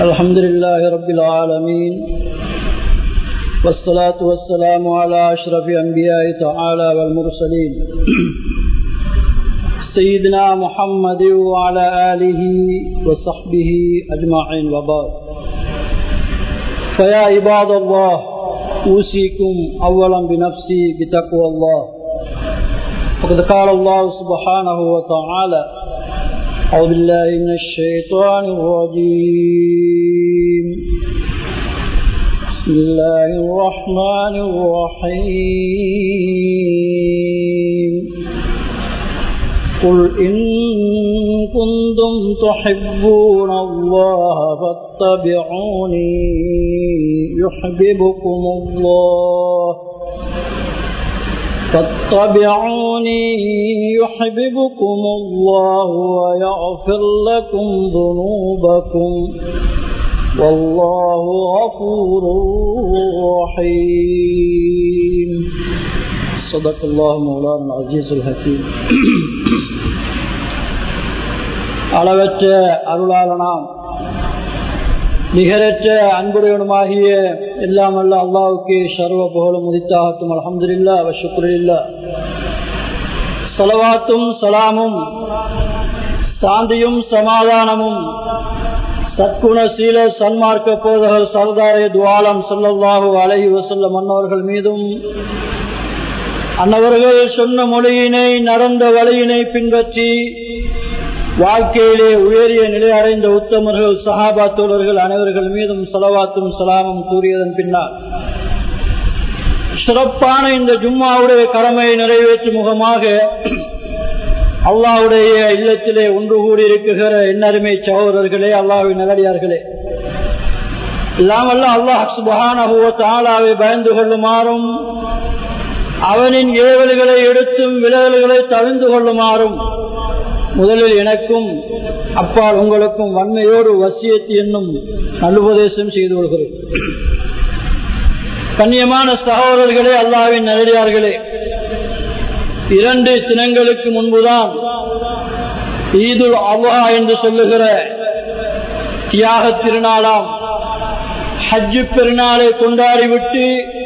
الحمد لله رب العالمين والصلاة والسلام على أشرف أنبياء تعالى والمرسلين سيدنا محمد وعلى آله وصحبه أجمعين وبعد فيا عباد الله أوصيكم أولا بنفسي بتقوى الله وقد قال الله سبحانه وتعالى أعوذ بالله من الشيطان الرجيم بسم الله الرحمن الرحيم قل إن كنتم تحبون الله فاتبعوني يحببكم الله فاتبعوني يحببكم الله ويغفر لكم ذنوبكم والله غفور رحيم صدق الله مولانا العزيز الحكيم அளவற்ற அருளாளனாம் நிகரற்ற அன்புடையவனுமாகிய எல்லாம் அல்ல அல்லாவுக்கு சர்வ புகழும் முதித்தாகட்டும் அலமதுல்லா வஷுக்குரில்லா சலவாத்தும் சலாமும் சாந்தியும் சமாதானமும் சத்குணசீல சன்மார்க்க போதகர் சர்தாரே துவாலம் சொல்லல்லாஹு அலஹி வசல்ல மன்னவர்கள் மீதும் அன்னவர்கள் சொன்ன மொழியினை நடந்த வழியினை பின்பற்றி வாழ்க்கையிலே உயரிய நிலை அடைந்த உத்தமர்கள் சஹாபா தோழர்கள் அனைவர்கள் மீதும் செலவாத்தும் சலாமும் கூறியதன் பின்னால் சிறப்பான இந்த ஜும்மாவுடைய கடமையை நிறைவேற்றும் முகமாக அல்லாவுடைய இல்லத்திலே ஒன்று கூடி இருக்குகிற இன்னருமை சகோதரர்களே அல்லாவின் நல்லடியார்களே இல்லாமல்ல அல்லாஹ் சுபஹானஹுவத்தாலாவை பயந்து கொள்ளுமாறும் அவனின் ஏவல்களை எடுத்தும் விலகல்களை தவிர்ந்து கொள்ளுமாறும் முதலில் எனக்கும் அப்பால் உங்களுக்கும் வன்மையோடு வசியத்து என்னும் நல்லுபதேசம் செய்து கொள்கிறேன் கண்ணியமான சகோதரர்களே அல்லாவின் நல்லடியார்களே இரண்டு தினங்களுக்கு முன்புதான் ஈதுல் அல்ஹா என்று சொல்லுகிற தியாக திருநாளாம் ஹஜ்ஜு பெருநாளை கொண்டாடிவிட்டு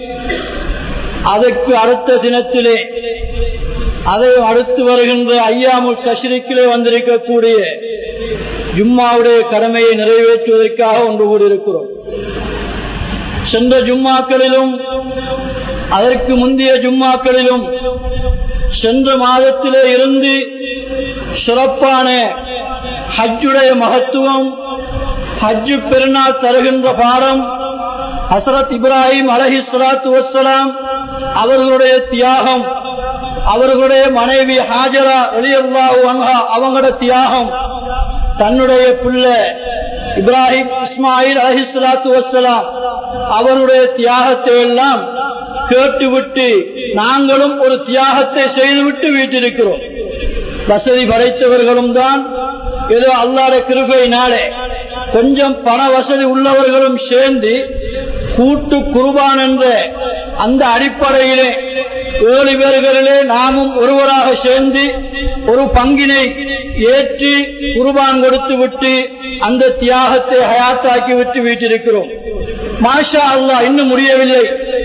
அதற்கு அடுத்த தினத்திலே அதை அடுத்து வருகின்ற ஐயாமுல் தஷ்ரிக்கிலே வந்திருக்கக்கூடிய ஜும்மாவுடைய கடமையை நிறைவேற்றுவதற்காக ஒன்று கூடியிருக்கிறோம் சென்ற ஜும்மாக்களிலும் அதற்கு முந்தைய ஜும்மாக்களிலும் சென்ற மாதத்திலே இருந்து சிறப்பான ஹஜ்ஜுடைய மகத்துவம் ஹஜ்ஜு பெருநாள் தருகின்ற பாடம் ஹசரத் இப்ராஹிம் அலஹி சலாத்து வசலாம் அவர்களுடைய தியாகம் அவர்களுடைய மனைவி ஹாஜரா எளியல்லாஹு அன்ஹா அவங்களோட தியாகம் தன்னுடைய பிள்ளை இப்ராஹிம் இஸ்மாயில் அலிஸ்லாத்து வசலாம் அவருடைய தியாகத்தை எல்லாம் கேட்டுவிட்டு நாங்களும் ஒரு தியாகத்தை செய்துவிட்டு வீட்டிருக்கிறோம் வசதி படைத்தவர்களும் தான் ஏதோ அல்லாட கிருபையினாலே கொஞ்சம் பண வசதி உள்ளவர்களும் சேர்ந்து கூட்டு குருபான் என்ற அந்த அடிப்படையிலே ஏழு பேர்களிலே நாமும் ஒருவராக சேர்ந்து ஒரு பங்கினை ஏற்றி குருபான் கொடுத்து விட்டு அந்த தியாகத்தை ஹயாத்தாக்கி விட்டு வீட்டிருக்கிறோம் மாஷா அல்லா இன்னும் முடியவில்லை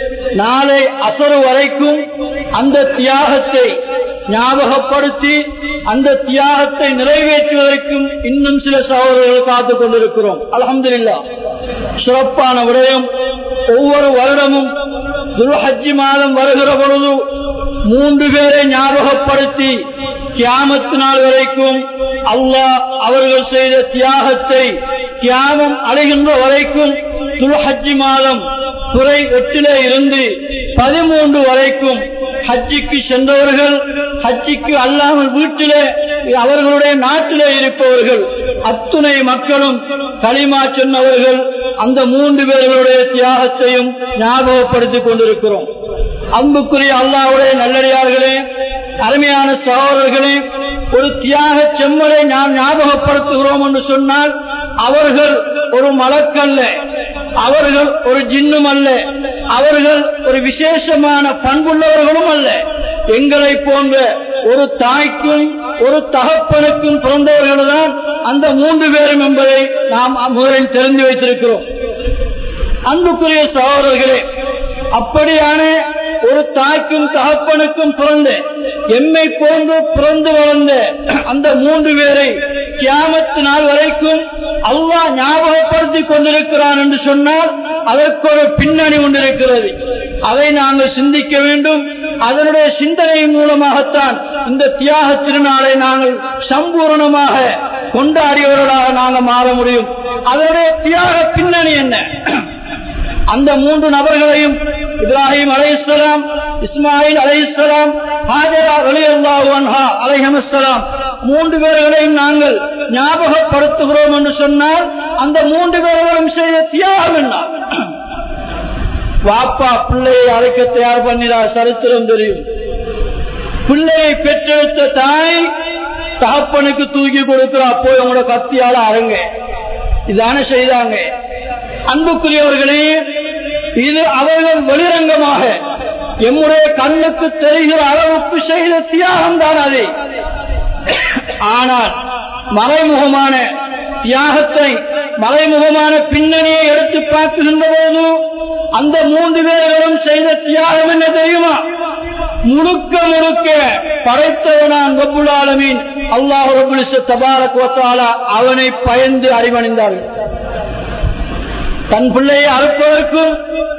நாளை அசரு வரைக்கும் அந்த தியாகத்தை ஞாபகப்படுத்தி அந்த தியாகத்தை நிறைவேற்றுவதற்கும் இன்னும் சில சகோதரர்கள் காத்துக் கொண்டிருக்கிறோம் அலமதுல்லா சிறப்பான விடயம் ஒவ்வொரு வருடமும் துருஹஜ்ஜி மாதம் வருகிற பொழுது மூன்று பேரை ஞாபகப்படுத்தி கியாமத்து நாள் வரைக்கும் அல்லாஹ் அவர்கள் செய்த தியாகத்தை கியாமம் அடைகின்ற வரைக்கும் துருஹஜ்ஜி மாதம் துறை எட்டிலே இருந்து பதிமூன்று வரைக்கும் ஹஜ்ஜிக்கு சென்றவர்கள் ஹஜ்ஜிக்கு அல்லாமல் வீட்டிலே அவர்களுடைய நாட்டிலே இருப்பவர்கள் அத்துணை மக்களும் களிமா சொன்னவர்கள் அந்த மூன்று பேர்களுடைய தியாகத்தையும் ஞாபகப்படுத்திக் கொண்டிருக்கிறோம் அன்புக்குரிய அல்லாவுடைய நல்லடியார்களே அருமையான சகோதரர்களே ஒரு தியாக செம்மலை நாம் ஞாபகப்படுத்துகிறோம் என்று சொன்னால் அவர்கள் ஒரு மலக்கல்ல அவர்கள் ஒரு ஜின்னும் அல்ல அவர்கள் ஒரு விசேஷமான பண்புள்ளவர்களும் அல்ல எங்களை போன்ற ஒரு தாய்க்கும் ஒரு தகப்பனுக்கும் பிறந்தவர்கள் தான் அந்த மூன்று பேரும் என்பதை நாம் முதலில் தெரிந்து வைத்திருக்கிறோம் அன்புக்குரிய சகோதரர்களே அப்படியான ஒரு தாய்க்கும் தகப்பனுக்கும் பிறந்த எம்மை போன்று பிறந்து வளர்ந்த அந்த மூன்று பேரை கியாமத்து நாள் வரைக்கும் அல்லாஹ் ஞாபகப்படுத்திக் கொண்டிருக்கிறான் என்று சொன்னால் அதற்கு ஒரு பின்னணி கொண்டிருக்கிறது அதை நாங்கள் சிந்திக்க வேண்டும் அதனுடைய சிந்தனையின் மூலமாகத்தான் இந்த தியாக திருநாளை நாங்கள் சம்பூரணமாக கொண்டாடியவர்களாக நாங்கள் மாற முடியும் அதனுடைய தியாக பின்னணி என்ன அந்த மூன்று நபர்களையும் இப்ராஹிம் அலைஹிஸ்லாம் இஸ்மாயில் அலைஹிஸ்லாம் ஹாஜரா அலிஹா அலைஹமஸ்லாம் மூன்று பேர்களையும் நாங்கள் ஞாபகப்படுத்துகிறோம் என்று சொன்னால் அந்த மூன்று பேர்களும் செய்த தியாகம் என்ன வாப்பா பிள்ளையை அழைக்க தயார் பண்ணிடா சரித்திரம் தெரியும் பிள்ளையை பெற்றெடுத்த தாய் தகப்பனுக்கு தூக்கி கொடுக்கிறா போய் உங்களோட கத்தியால அருங்க இதான செய்தாங்க அன்புக்குரியவர்களே இது அவர்கள் வெளிரங்கமாக எம்முடைய கண்ணுக்கு தெரிகிற அளவுக்கு செய்த தியாகம் தான் அது ஆனால் மறைமுகமான தியாகத்தை மறைமுகமான பின்னணியை எடுத்து பார்க்கின்ற போது அந்த மூன்று பேர்களும் செய்த தியாகம் என்ன தெரியுமா முழுக்க முழுக்க படைத்தவனான் ரபுல்லாலமீன் அல்லாஹ் ரபுலிச தபார கோத்தாலா அவனை பயந்து அறிவணிந்தார்கள் தன் பிள்ளையை அறுப்பதற்கும்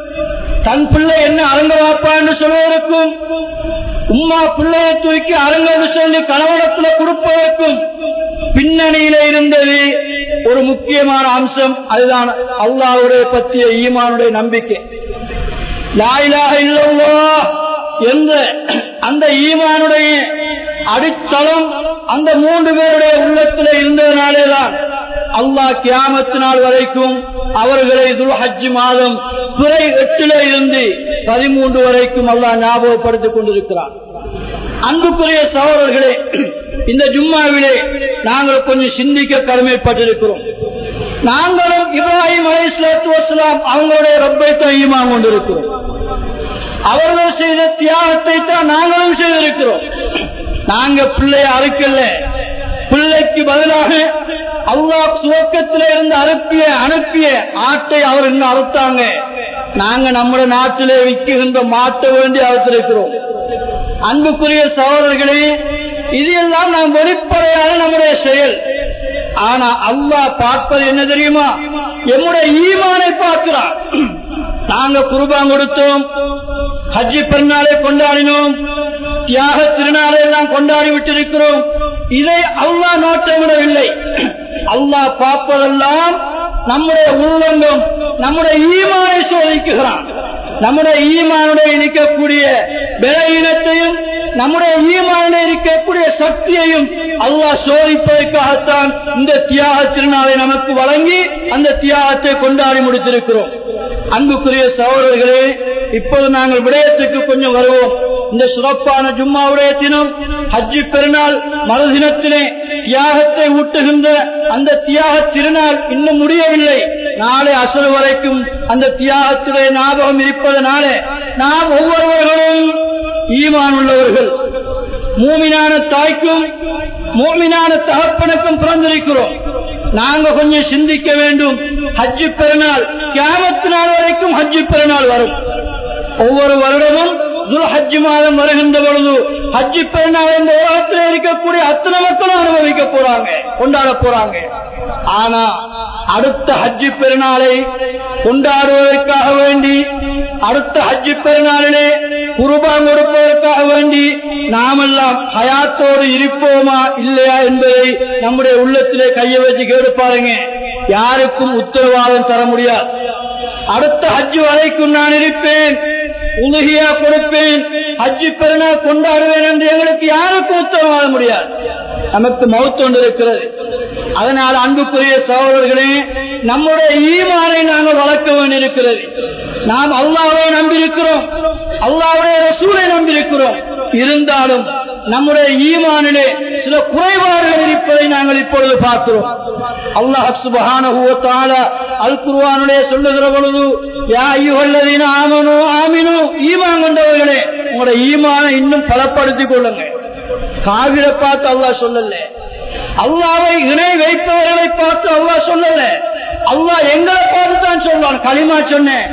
தன் பிள்ளை என்ன அரங்க வாப்பா என்று சொல்வதற்கும் உம்மா பிள்ளையை தூக்கி அரங்கன்னு சொல்லி கணவனத்துல கொடுப்பதற்கும் பின்னணியில இருந்தது ஒரு முக்கியமான அம்சம் அதுதான் அல்லாவுடைய பற்றிய ஈமானுடைய நம்பிக்கை லாயிலாக இல்லவோ என்ற அந்த ஈமானுடைய அடித்தளம் அந்த மூன்று பேருடைய உள்ளத்தில் இருந்ததுனாலேதான் அல்லாஹ் கியாமத்து நாள் வரைக்கும் அவர்களை துல்ஹஜ் மாதம் துறை எட்டில இருந்து பதிமூன்று வரைக்கும் அல்லாஹ் ஞாபகப்படுத்திக் கொண்டிருக்கிறார் அன்புக்குரிய சகோதரர்களே இந்த ஜும்மாவிலே நாங்கள் கொஞ்சம் சிந்திக்க கடமைப்பட்டிருக்கிறோம் நாங்களும் இப்ராஹிம் அலை இஸ்லாத்து வசலாம் அவங்களுடைய ரப்பை தையுமா கொண்டிருக்கிறோம் அவர்கள் செய்த தியாகத்தை தான் நாங்களும் செய்திருக்கிறோம் நாங்க பிள்ளைய அறுக்கல பிள்ளைக்கு பதிலாக அல்லாஹ் சுவக்கத்தில இருந்து அனுப்பிய அனுப்பிய ஆட்டை அவர் இன்னும் அறுத்தாங்க நாங்க நம்முடைய நாட்டிலே விற்கின்ற மாட்ட வேண்டி அறுத்திருக்கிறோம் அன்புக்குரிய சகோதரர்களே இது எல்லாம் நாம் வெளிப்படையான நம்முடைய செயல் ஆனா அல்லாஹ் பார்ப்பது என்ன தெரியுமா எம்முடைய ஈமானை பார்க்கிறார் நாங்க குருபான் கொடுத்தோம் ஹஜ்ஜி பெருநாளை கொண்டாடினோம் தியாக திருநாளை எல்லாம் கொண்டாடி விட்டிருக்கிறோம் இதை அல்லாஹ் நோட்டமிடவில்லை அல்லாஹ் பார்ப்பதெல்லாம் நம்முடைய உள்ளங்கம் நம்முடைய ஈமானை சோதிக்குகிறான் நம்முடைய ஈமானுடைய இருக்கக்கூடிய பலவீனத்தையும் நம்முடைய ஈமானுடைய இருக்கக்கூடிய சக்தியையும் அல்லாஹ் சோதிப்பதற்காகத்தான் இந்த தியாக திருநாளை நமக்கு வழங்கி அந்த தியாகத்தை கொண்டாடி முடித்திருக்கிறோம் அன்புக்குரிய சகோதரர்களே இப்போது நாங்கள் விடயத்துக்கு கொஞ்சம் வருவோம் இந்த சிறப்பான ஜும்மாவுடைய தினம் ஹஜ்ஜி பெருநாள் மறுதினத்திலே தியாகத்தை ஊட்டுகின்ற அந்த தியாக திருநாள் இன்னும் முடியவில்லை நாளை அசல் வரைக்கும் அந்த தியாகத்துடைய ஞாபகம் இருப்பதனாலே நாம் ஒவ்வொருவர்களும் ஈமான் உள்ளவர்கள் மூமினான தாய்க்கும் மூமினான தகப்பனுக்கும் பிறந்திருக்கிறோம் நாங்க கொஞ்சம் சிந்திக்க வேண்டும் ஹஜ்ஜு பெருநாள் கியாமத்து நாள் வரைக்கும் ஹஜ்ஜு பெருநாள் வரும் ஒவ்வொரு வருடமும் ஹஜ்ஜு மாதம் வருகின்ற பொழுது ஹஜ்ஜு பெருநாள் இந்த உலகத்தில் இருக்கக்கூடிய அத்தனை மக்களும் அனுபவிக்க போறாங்க கொண்டாட போறாங்க ஆனா அடுத்த ஹஜ்ஜு பெருநாளை கொண்டாடுவதற்காக வேண்டி அடுத்த ஹஜ்ஜு பெருநாளிலே குருபான் கொடுப்பதற்காக வேண்டி நாமெல்லாம் ஹயாத்தோடு இருப்போமா இல்லையா என்பதை நம்முடைய உள்ளத்திலே கையை வச்சு கேடு பாருங்க யாருக்கும் உத்தரவாதம் தர முடியாது அடுத்த ஹஜ்ஜு வரைக்கும் நான் இருப்பேன் உலகியா கொடுப்பேன் ஹஜ்ஜு பெருநாள் கொண்டாடுவேன் என்று எங்களுக்கு யாருக்கும் உத்தரவாதம் முடியாது நமக்கு மௌத்தொண்டு இருக்கிறது அதனால் அன்புக்குரிய சகோதரர்களே நம்முடைய ஈமானை நாங்கள் வளர்க்க வேண்டியிருக்கிறது நாம் அல்லாவை நம்பியிருக்கிறோம் அல்லாவுடைய ரசூலை நம்பியிருக்கிறோம் இருந்தாலும் நம்முடைய ஈமானிலே சில குறைபாடுகள் இருப்பதை நாங்கள் இப்பொழுது பார்க்கிறோம் அல்லாஹ் சுபஹான அல் குருவானுடைய சொல்லுகிற பொழுது யா ஐயுகல்லதீன ஆமனு ஆமினு ஈமான் கொண்டவர்களே உங்களுடைய ஈமானை இன்னும் பலப்படுத்திக் கொள்ளுங்க காவிரை பார்த்து அல்லாஹ் சொல்லல அல்லாவை இணை வைப்பவர்களை பார்த்து அல்லாஹ் சொல்லல அல்லாஹ் எங்களை பார்த்து தான் சொல்வான் களிமா சொன்னேன்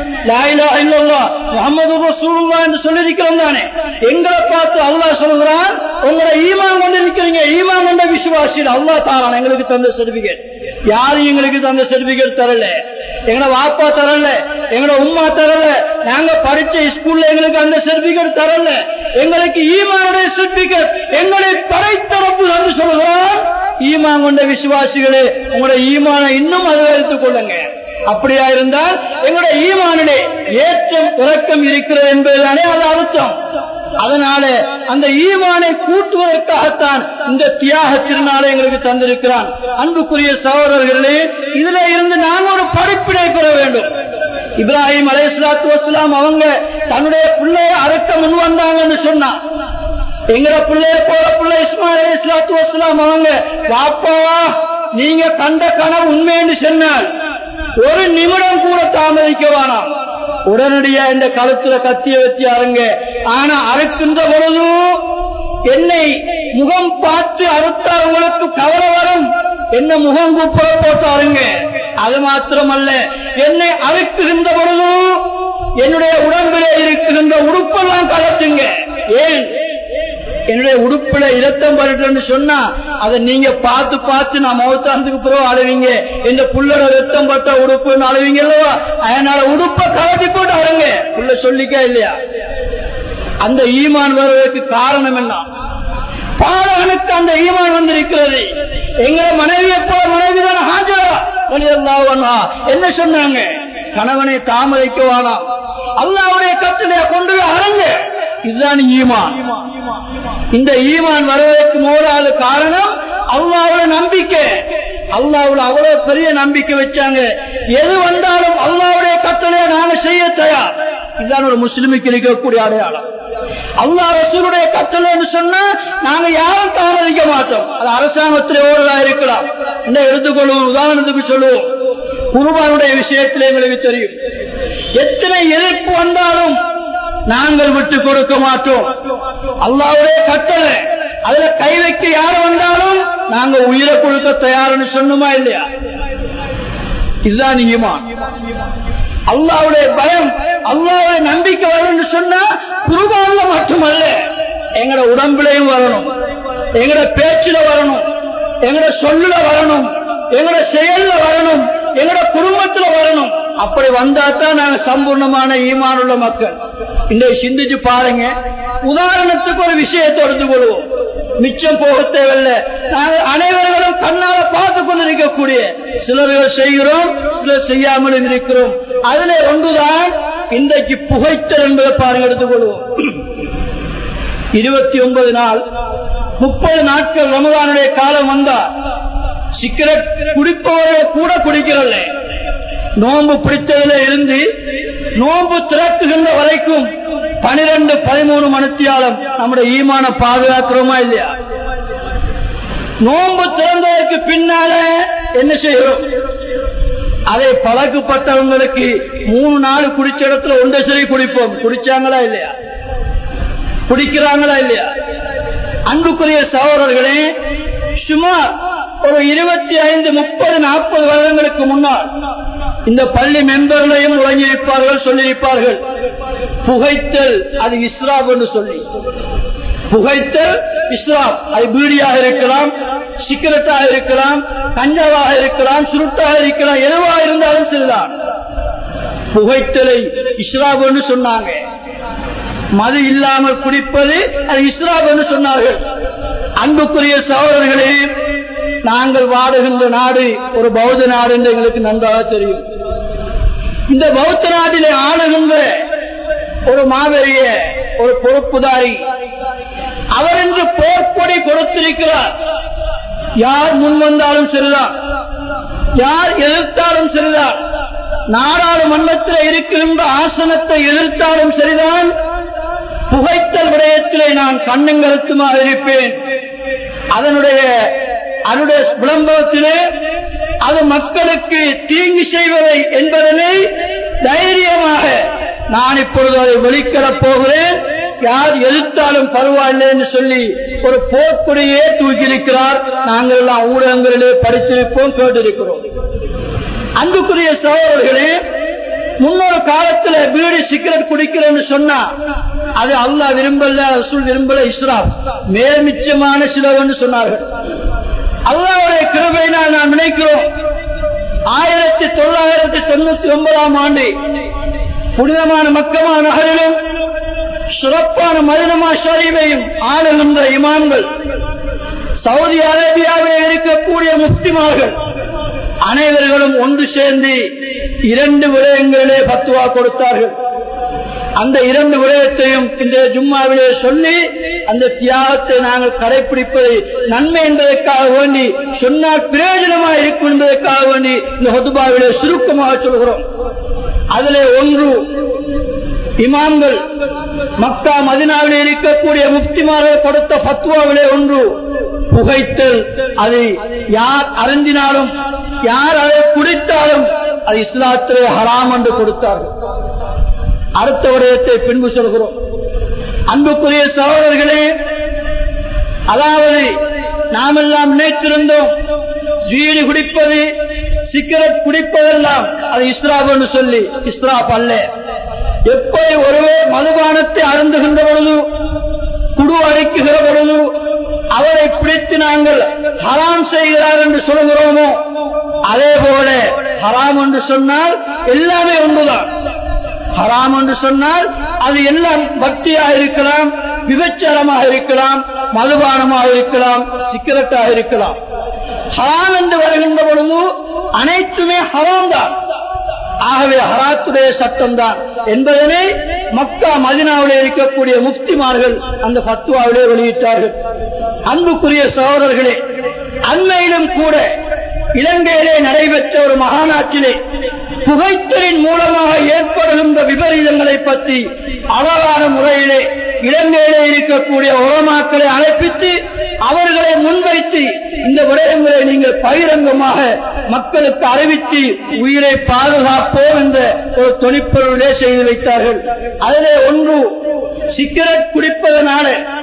முகமது ரசூலுல்லா என்று சொல்லியிருக்கிறோம் தானே எங்களை பார்த்து அல்லாஹ் சொல்கிறான் உங்களை ஈமான் கொண்டு இருக்கிறீங்க ஈமான் கொண்ட விசுவாசியில் அல்லாஹ் தாரான் எங்களுக்கு தந்த சர்டிபிகேட் யாரும் எங்களுக்கு தந்த சர்டிபிகேட் தரல எங்களை வாப்பா தரல எங்களோட உமா தரல நாங்க படிச்ச ஸ்கூல்ல எங்களுக்கு அந்த சர்டிபிகேட் தரல எங்களுக்கு ஈமானுடைய சர்டிபிகேட் எங்களை படைத்தரப்பு என்று சொல்கிறான் ஈமான் கொண்ட விசுவாசிகளே உங்களோட ஈமானை இன்னும் அதிகரித்துக் கொள்ளுங்க அப்படியா இருந்தால் எங்களுடைய ஈமானிலே ஏற்றம் இறக்கம் இருக்கிறது என்பதுதானே அது அர்த்தம் அதனால அந்த ஈமானை கூட்டுவதற்காகத்தான் இந்த தியாக திருநாளை எங்களுக்கு தந்திருக்கிறான் அன்புக்குரிய சகோதரர்களே இதுல இருந்து நாங்கள் ஒரு படிப்பினை பெற வேண்டும் இப்ராஹிம் அலையாத்து வசலாம் அவங்க தன்னுடைய பிள்ளைய அறுக்க முன் வந்தாங்கன்னு சொன்னா எங்கட பிள்ளைய போற பிள்ளை இஸ்மாயில் அலி இஸ்லாத்து வசலாம் அவங்க வாப்பாவா நீங்க கண்ட கனவு உண்மைன்னு சொன்னால் ஒரு நிமிடம் கூட தாமதிக்க வேணாம் உடனடியா இந்த கழுத்துல கத்திய வச்சு அருங்க ஆனா அறுக்கின்ற பொழுதும் என்னை முகம் பார்த்து அறுத்தவங்களுக்கு கவலை வரும் என்ன முகம் கூப்பிட போட்டு அருங்க அது மாத்திரமல்ல என்னை அறுக்குகின்ற பொழுதும் என்னுடைய உடம்பிலே இருக்குகின்ற உடுப்பெல்லாம் கலத்துங்க ஏன் என்னுடைய உடுப்புல இரத்தம் பரட்டுன்னு சொன்னா அதை நீங்க பார்த்து பார்த்து நான் மௌத்தாந்துக்கு பிறகு அழுவீங்க இந்த புள்ளோட ரத்தம் பட்ட உடுப்புன்னு அழுவீங்க இல்லவா அதனால உடுப்ப கலட்டி போட்டு அழுங்க புள்ள சொல்லிக்கா இல்லையா அந்த ஈமான் வருவதற்கு காரணம் என்ன பாலகனுக்கு அந்த ஈமான் வந்திருக்கிறது எங்க மனைவியை போல மனைவிதான் ஹாஜரா என்ன சொன்னாங்க கணவனை தாமதிக்க வேணாம் அல்லாவுடைய கட்டளைய கொண்டு அரங்க இதுதான் ஈமான் இந்த ஈமான் வருவதற்கு மூணாவது காரணம் அல்லாவோட நம்பிக்கை அல்லாவுல அவ்வளவு பெரிய நம்பிக்கை வச்சாங்க எது வந்தாலும் அல்லாவுடைய கட்டளையை நாங்க செய்ய தயார் இதுதான் ஒரு முஸ்லிமுக்கு இருக்கக்கூடிய அடையாளம் அல்லா ரசூலுடைய கட்டளைன்னு சொன்னா நாங்க யாரும் தாமதிக்க மாட்டோம் அது அரசாங்கத்திலே ஓடுதா இருக்கலாம் என்ன எடுத்துக்கொள்வோம் உதாரணத்துக்கு சொல்லுவோம் குருபானுடைய விஷயத்திலே எங்களுக்கு தெரியும் எத்தனை எதிர்ப்பு வந்தாலும் நாங்கள் விட்டு கொடுக்க மாட்டோம் அல்லாவுடைய கட்டளை அதுல கை வைக்க யார் வந்தாலும் நாங்க உயிரை கொடுக்க தயார்னு சொன்னோமா இல்லையா இதுதான் ஈமான் அல்லாவுடைய பயம் அல்லாவுடைய நம்பிக்கை வரும்னு சொன்னா குருபான்ல மட்டுமல்ல எங்கட உடம்புலையும் வரணும் எங்கட பேச்சுல வரணும் எங்கட சொல்லுல வரணும் எங்கட செயல்ல வரணும் எங்கட குடும்பத்துல வரணும் அப்படி வந்தா தான் நாங்க சம்பூர்ணமான ஈமானுள்ள மக்கள் இன்றைய சிந்திச்சு பாருங்க உதாரணத்துக்கு ஒரு விஷயத்தை எடுத்துக் கொள்வோம் மிச்சம் போக தேவையில்லை நாங்கள் அனைவர்களும் கண்ணால பார்த்து கொண்டிருக்கக்கூடிய சிலர்கள் செய்கிறோம் சிலர் செய்யாமலும் இருக்கிறோம் அதுல ஒன்றுதான் இன்றைக்கு புகைத்தல் என்பதை பாருங்க எடுத்துக்கொள்வோம் இருபத்தி ஒன்பது நாள் முப்பது நாட்கள் ரமதானுடைய காலம் வந்தா சிக்கரெட் குடிப்பவர்கள் கூட குடிக்கிறல்ல நோன்பு பிடித்ததுல இருந்து நோன்பு திறக்குகின்ற வரைக்கும் பனிரெண்டு பதிமூணு மணித்தியாலம் நம்முடைய ஈமான பாதுகாக்கிறோமா இல்லையா நோன்பு திறந்ததற்கு பின்னால என்ன செய்கிறோம் அதை பழக்கப்பட்டவங்களுக்கு மூணு நாள் குடிச்ச இடத்துல ஒன்றை சரி குடிப்போம் குடிச்சாங்களா இல்லையா குடிக்கிறாங்களா இல்லையா அன்புக்குரிய சகோதரர்களே சுமார் ஒரு இருபத்தி ஐந்து முப்பது நாற்பது வருடங்களுக்கு முன்னால் இந்த பள்ளி மெம்பர்களையும் உறங்கியிருப்பார்கள் சொல்லியிருப்பார்கள் புகைத்தல் அது இஸ்ராப் என்று சொல்லி புகைத்தல் இஸ்லாம் அது பீடியாக இருக்கலாம் சிக்கரட்டாக இருக்கலாம் கஞ்சாவாக இருக்கலாம் சுருட்டாக இருக்கலாம் எதுவாக இருந்தாலும் சரிதான் புகைத்தலை இஸ்லாம் என்று சொன்னாங்க மது இல்லாமல் குடிப்பது அது இஸ்லாம் என்று சொன்னார்கள் அன்புக்குரிய சகோதரர்களே நாங்கள் வாடுகின்ற நாடு ஒரு பௌத்த நாடு என்று எங்களுக்கு நன்றாக தெரியும் இந்த பௌத்த நாட்டிலே ஆளுகின்ற ஒரு மாபெரிய ஒரு பொறுப்புதாரி அவர் என்று போர்க்கொடி கொடுத்திருக்கிறார் யார் முன் வந்தாலும் சரிதான் யார் எதிர்த்தாலும் சரிதான் நாடாளுமன்றத்தில் இருக்கின்ற ஆசனத்தை எதிர்த்தாலும் சரிதான் புகைத்தல் விடயத்திலே நான் கண்ணும் கருத்துமாக இருப்பேன் அதனுடைய அதனுடைய விளம்பரத்திலே அது மக்களுக்கு தீங்கு செய்வதை என்பதனை தைரியமாக நான் இப்பொழுது அதை வெளிக்கிற போகிறேன் யார் எதிர்த்தாலும் பரவாயில்லை என்று சொல்லி ஒரு போர்க்குடியே தூக்கியிருக்கிறார் நாங்கள் எல்லாம் ஊடகங்களிலே படித்திருப்போம் கேட்டிருக்கிறோம் அன்புக்குரிய சகோதரர்களே முன்னொரு காலத்துல பீடி சிகரெட் குடிக்கிறேன்னு சொன்னா அது அல்லாஹ் விரும்பல ரசூல் விரும்பல இஸ்லாம் மேல்மிச்சமான சிலவன்னு சொன்னார்கள் அல்லாவுடைய கிருபையினால் நாம் நினைக்கிறோம் ஆயிரத்தி தொள்ளாயிரத்தி தொண்ணூத்தி ஒன்பதாம் ஆண்டு புனிதமான மக்கமா நகரிலும் சிறப்பான மதினமா ஷரீஃபையும் ஆளுகின்ற இமாம்கள் சவுதி அரேபியாவில் இருக்கக்கூடிய முக்திமார்கள் அனைவர்களும் ஒன்று சேர்ந்து இரண்டு விடயங்களிலே பத்துவா கொடுத்தார்கள் அந்த இரண்டு விடயத்தையும் இந்த ஜும்மாவிலே சொல்லி அந்த தியாகத்தை நாங்கள் கடைபிடிப்பதை நன்மை என்பதற்காக வேண்டி சொன்னால் பிரயோஜனமாக இருக்கும் என்பதற்காக வேண்டி இந்த ஹொதுபாவிலே சுருக்கமாக சொல்கிறோம் அதிலே ஒன்று இமாம்கள் மக்கா மதினாவில் இருக்கக்கூடிய முக்திமார்கள் கொடுத்த பத்துவாவிலே ஒன்று புகைத்தல் அதை யார் அருந்தினாலும் யார் அதை குடித்தாலும் அது இஸ்லாத்திலே ஹராம் என்று கொடுத்தார்கள் அடுத்த விடயத்தை பின்பு சொல்கிறோம் அன்புக்குரிய சகோதரர்களே அதாவது நாமெல்லாம் நினைத்திருந்தோம் வீடு குடிப்பது சிகரெட் குடிப்பதெல்லாம் அது இஸ்ராப் என்று சொல்லி இஸ்ராப் அல்ல எப்படி ஒருவே மதுபானத்தை அருந்துகின்ற பொழுது குடு அழைக்குகிற பொழுது அவரை பிடித்து நாங்கள் ஹராம் செய்கிறார் என்று சொல்கிறோமோ அதே போல ஹராம் என்று சொன்னால் எல்லாமே ஒன்றுதான் ஹராம் என்று சொன்னால் அது எல்லாம் பக்தியாக இருக்கலாம் விபச்சாரமாக இருக்கலாம் மதுபானமாக இருக்கலாம் சிக்கரட்டாக இருக்கலாம் ஹராம் என்று வருகின்ற பொழுது அனைத்துமே ஹராம் தான் ஆகவே ஹராத்துடைய சட்டம் தான் என்பதனை மக்கா மதினாவிலே இருக்கக்கூடிய முக்திமார்கள் அந்த பத்துவாவிலே வெளியிட்டார்கள் அன்புக்குரிய சகோதரர்களே அண்மையிலும் கூட இலங்கையிலே நடைபெற்ற ஒரு மகாநாட்டிலே புகைத்தலின் மூலமாக ஏற்படுகின்ற விபரீதங்களை பற்றி அழகான முறையிலே இலங்கையிலே இருக்கக்கூடிய உரமாக்களை அழைப்பித்து அவர்களை முன்வைத்து இந்த விடயங்களை நீங்கள் பகிரங்கமாக மக்களுக்கு அறிவித்து உயிரை பாதுகாப்போம் என்ற ஒரு தொழிற்பொருளே செய்து வைத்தார்கள் அதிலே ஒன்று சிகரெட் குடிப்பதனால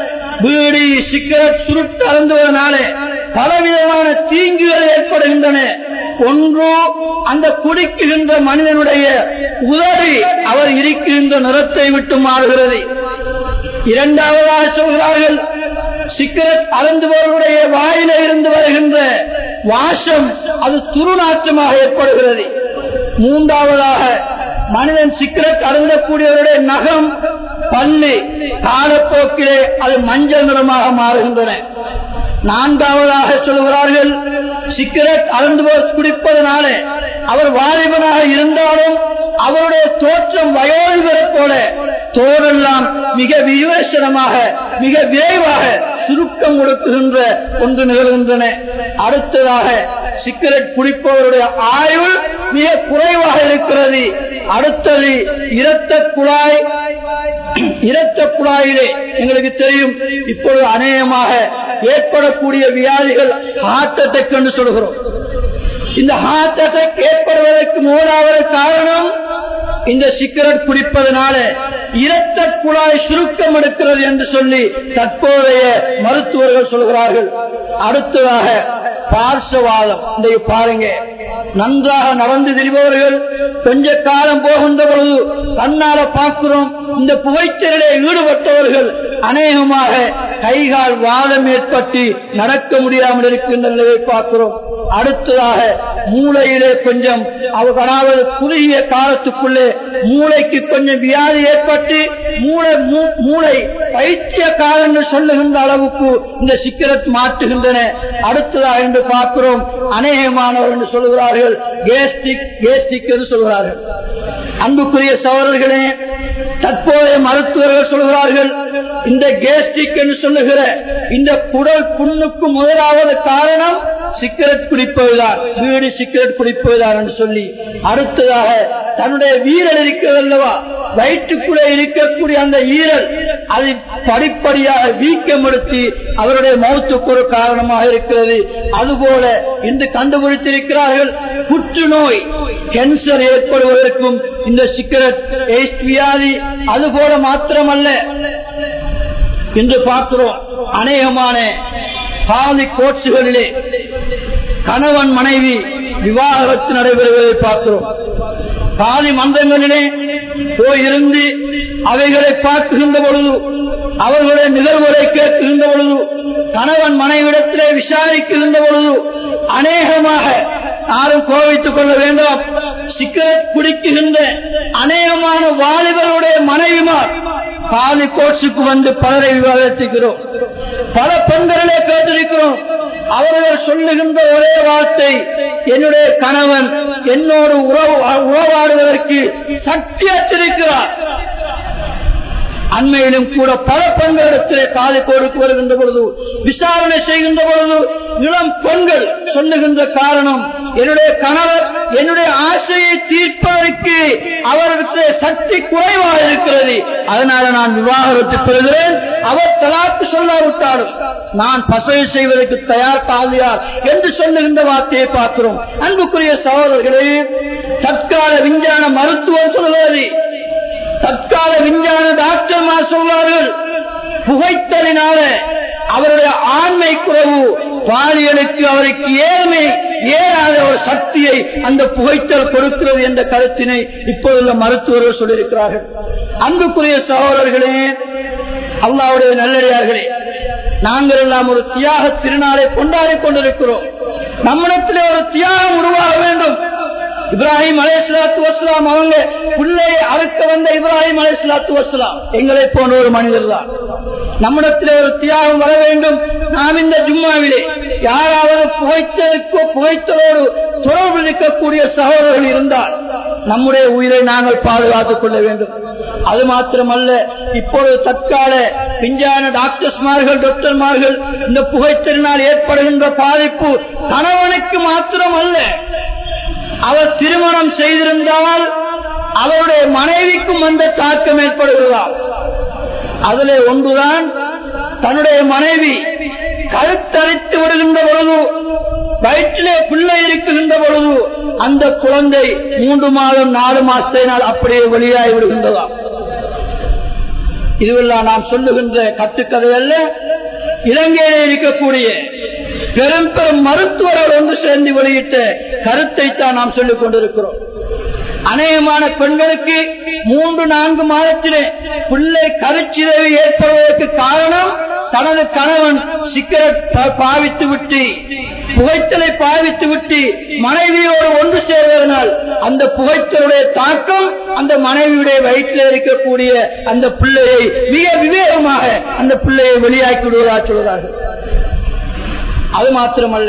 பீடி சிகரெட் சுருட்டு அருந்துவதனால பலவிதமான தீங்குகள் ஏற்படுகின்றன ஒன்று அந்த குடிக்குகின்ற மனிதனுடைய உதவி அவர் இருக்கின்ற நிறத்தை விட்டு மாறுகிறது இரண்டாவதாக சொல்கிறார்கள் சிகரெட் அருந்துபவர்களுடைய வாயில இருந்து வருகின்ற வாசம் அது துருநாற்றமாக ஏற்படுகிறது மூன்றாவதாக மனிதன் சிகரெட் அருந்தக்கூடியவருடைய நகம் பல்லு காலப்போக்கிலே அது மஞ்சள் நிறமாக மாறுகின்றன நான்காவதாக சொல்கிறார்கள் சிகரெட் அருந்துவோர் குடிப்பதனால அவர் வாலிபனாக இருந்தாலும் அவருடைய தோற்றம் வயோதிபரை போல தோரெல்லாம் மிக விமர்சனமாக மிக விரைவாக சுருக்கம் கொடுக்குகின்ற ஒன்று நிகழ்கின்றன அடுத்ததாக சிகரெட் குடிப்பவருடைய ஆயுள் மிக குறைவாக இருக்கிறது அடுத்தது இரத்த குழாய் இரத்த குழாயிலே எங்களுக்கு தெரியும் இப்பொழுது அநேகமாக ஏற்படக்கூடிய வியாதிகள் ஹார்ட் அட்டாக் என்று சொல்கிறோம் இந்த ஹார்ட் அட்டாக் ஏற்படுவதற்கு மூணாவது காரணம் இந்த சிகரெட் குடிப்பதனால இரத்த குழாய் சுருக்கம் எடுக்கிறது என்று சொல்லி தற்போதைய மருத்துவர்கள் சொல்கிறார்கள் அடுத்ததாக பார்சவாதம் இன்றைக்கு பாருங்க நன்றாக நடந்து திரிபவர்கள் கொஞ்ச காலம் போகின்ற பொழுது தன்னால பார்க்கிறோம் இந்த புகைச்சலிலே ஈடுபட்டவர்கள் அநேகமாக கைகால் வாதம் ஏற்பட்டு நடக்க முடியாமல் இருக்கின்ற நிலையை பார்க்கிறோம் அடுத்ததாக மூளையிலே கொஞ்சம் அதாவது குறுகிய காலத்துக்குள்ளே மூளைக்கு கொஞ்சம் வியாதி ஏற்பட்டு மூளை மூளை பைத்திய காலம் என்று சொல்லுகின்ற அளவுக்கு இந்த சிக்கரத் மாற்றுகின்றன அடுத்ததாக என்று பார்க்கிறோம் அநேகமானவர் என்று சொல்கிறார்கள் கேஸ்டிக் கேஸ்டிக் என்று சொல்கிறார்கள் அன்புக்குரிய சகோதரர்களே தற்போதைய மருத்துவர்கள் சொல்கிறார்கள் இந்த கேஸ்டிக் என்று சொல்லுகிற இந்த குடல் புண்ணுக்கு முதலாவது காரணம் சிக்கரெட் குடிப்பதுதான் வீடு சிக்கரெட் குடிப்பதுதான் என்று சொல்லி அடுத்ததாக தன்னுடைய வீரல் இருக்கிறது அல்லவா வயிற்றுக்குள்ளே இருக்கக்கூடிய அந்த ஈரல் அதை படிப்படியாக வீக்கமெடுத்து அவருடைய மௌத்துக்கு ஒரு காரணமாக இருக்கிறது அதுபோல இன்று கண்டுபிடித்திருக்கிறார்கள் புற்றுநோய் கேன்சர் ஏற்படுவதற்கும் இந்த சிக்கரெட் எய்ட் வியாதி அதுபோல மாத்திரமல்ல இன்று பார்க்கிறோம் அநேகமான பாதி கோட்ஸுகளிலே கணவன் மனைவி விவாகரத்து நடைபெறுவதை பார்க்கிறோம் காலி மன்றங்களிலே போயிருந்து அவைகளை பார்க்குகின்ற பொழுது அவர்களுடைய நிகழ்வுகளை கேட்குகின்ற பொழுது கணவன் மனைவிடத்திலே விசாரிக்கின்ற பொழுது அநேகமாக யாரும் கோவித்துக் கொள்ள வேண்டாம் சிக்கரெட் குடிக்குகின்ற அநேகமான வாலிபருடைய மனைவிமார் காலி கோட்ஸுக்கு வந்து பலரை விவாதிக்கிறோம் பல பெண்களே கேட்டிருக்கிறோம் அவர்கள் சொல்லுகின்ற ஒரே வார்த்தை என்னுடைய கணவன் என்னோடு உறவு உறவாடுவதற்கு சக்தி அச்சிருக்கிறார் அண்மையிலும் கூட பல பெண்களிடத்திலே காலை கோடுக்கு வருகின்ற பொழுது விசாரணை செய்கின்ற பொழுது இளம் பெண்கள் சொல்லுகின்ற காரணம் என்னுடைய கணவர் என்னுடைய ஆசையை தீர்ப்பதற்கு அவருக்கு சக்தி குறைவாக இருக்கிறது அதனால நான் விவாகரத்து பெறுகிறேன் அவர் தலாக்கு சொல்லாவிட்டாலும் நான் பசவை செய்வதற்கு தயார் தாழ்ந்தார் என்று சொல்லுகின்ற வார்த்தையை பார்க்கிறோம் அன்புக்குரிய சகோதரர்களே தற்கால விஞ்ஞான மருத்துவம் சொல்வது தற்கால விஞ்ஞான டாக்டர்மார் சொல்வார்கள் புகைத்தலினால அவருடைய ஆண்மை குறைவு பாலியலுக்கு அவருக்கு ஏழ்மை ஏறாத ஒரு சக்தியை அந்த புகைத்தல் கொடுக்கிறது என்ற கருத்தினை இப்போதுள்ள மருத்துவர்கள் சொல்லியிருக்கிறார்கள் அன்புக்குரிய சகோதரர்களே அல்லாவுடைய நல்லடியார்களே நாங்கள் எல்லாம் ஒரு தியாக திருநாளை கொண்டாடி கொண்டிருக்கிறோம் நம்மிடத்திலே ஒரு தியாகம் உருவாக வேண்டும் இப்ராஹிம் அலையாத்து வசலாம் அவங்க பிள்ளையை அறுக்க வந்த இப்ராஹிம் அலையாத்து வசலாம் எங்களை போன்ற ஒரு மனிதர் தான் நம்மிடத்திலே ஒரு தியாகம் வர வேண்டும் நாம் இந்த ஜும்மாவிலே யாராவது புகைத்தலுக்கோ புகைத்தலோடு தொடர்பு இருக்கக்கூடிய சகோதரர்கள் இருந்தால் நம்முடைய உயிரை நாங்கள் பாதுகாத்துக் கொள்ள வேண்டும் அது மாத்திரமல்ல இப்பொழுது தற்கால விஞ்ஞான டாக்டர்ஸ்மார்கள் டாக்டர்மார்கள் இந்த புகைத்தலினால் ஏற்படுகின்ற பாதிப்பு கணவனுக்கு மாத்திரமல்ல அவர் திருமணம் செய்திருந்தால் அவருடைய மனைவிக்கும் அந்த தாக்கம் ஏற்படுகிறதா அதில் ஒன்றுதான் தன்னுடைய மனைவி கருத்தரித்து வருகின்ற பொழுது வயிற்றிலே பிள்ளை இருக்குகின்ற பொழுது அந்த குழந்தை மூன்று மாதம் நாலு மாசத்தினால் அப்படியே வெளியாகி விடுகின்றதா இதுவெல்லாம் நாம் சொல்லுகின்ற கட்டுக்கதை அல்ல இலங்கையிலே இருக்கக்கூடிய பெரும் பெரும் மருத்துவர்கள் ஒன்று சேர்ந்து வெளியிட்ட கருத்தை தான் நாம் சொல்லிக் கொண்டிருக்கிறோம் அநேகமான பெண்களுக்கு மூன்று நான்கு மாதத்திலே பிள்ளை கருச்சிதைவு ஏற்படுவதற்கு காரணம் தனது கணவன் சிக்கரெட் பாவித்து விட்டு புகைத்தலை பாவித்து விட்டு மனைவியோடு ஒன்று சேர்வதனால் அந்த புகைத்தலுடைய தாக்கம் அந்த மனைவியுடைய வயிற்றில் இருக்கக்கூடிய அந்த பிள்ளையை மிக விவேகமாக அந்த பிள்ளையை வெளியாக்கி விடுவதாக சொல்கிறார்கள் அது மாத்திரமல்ல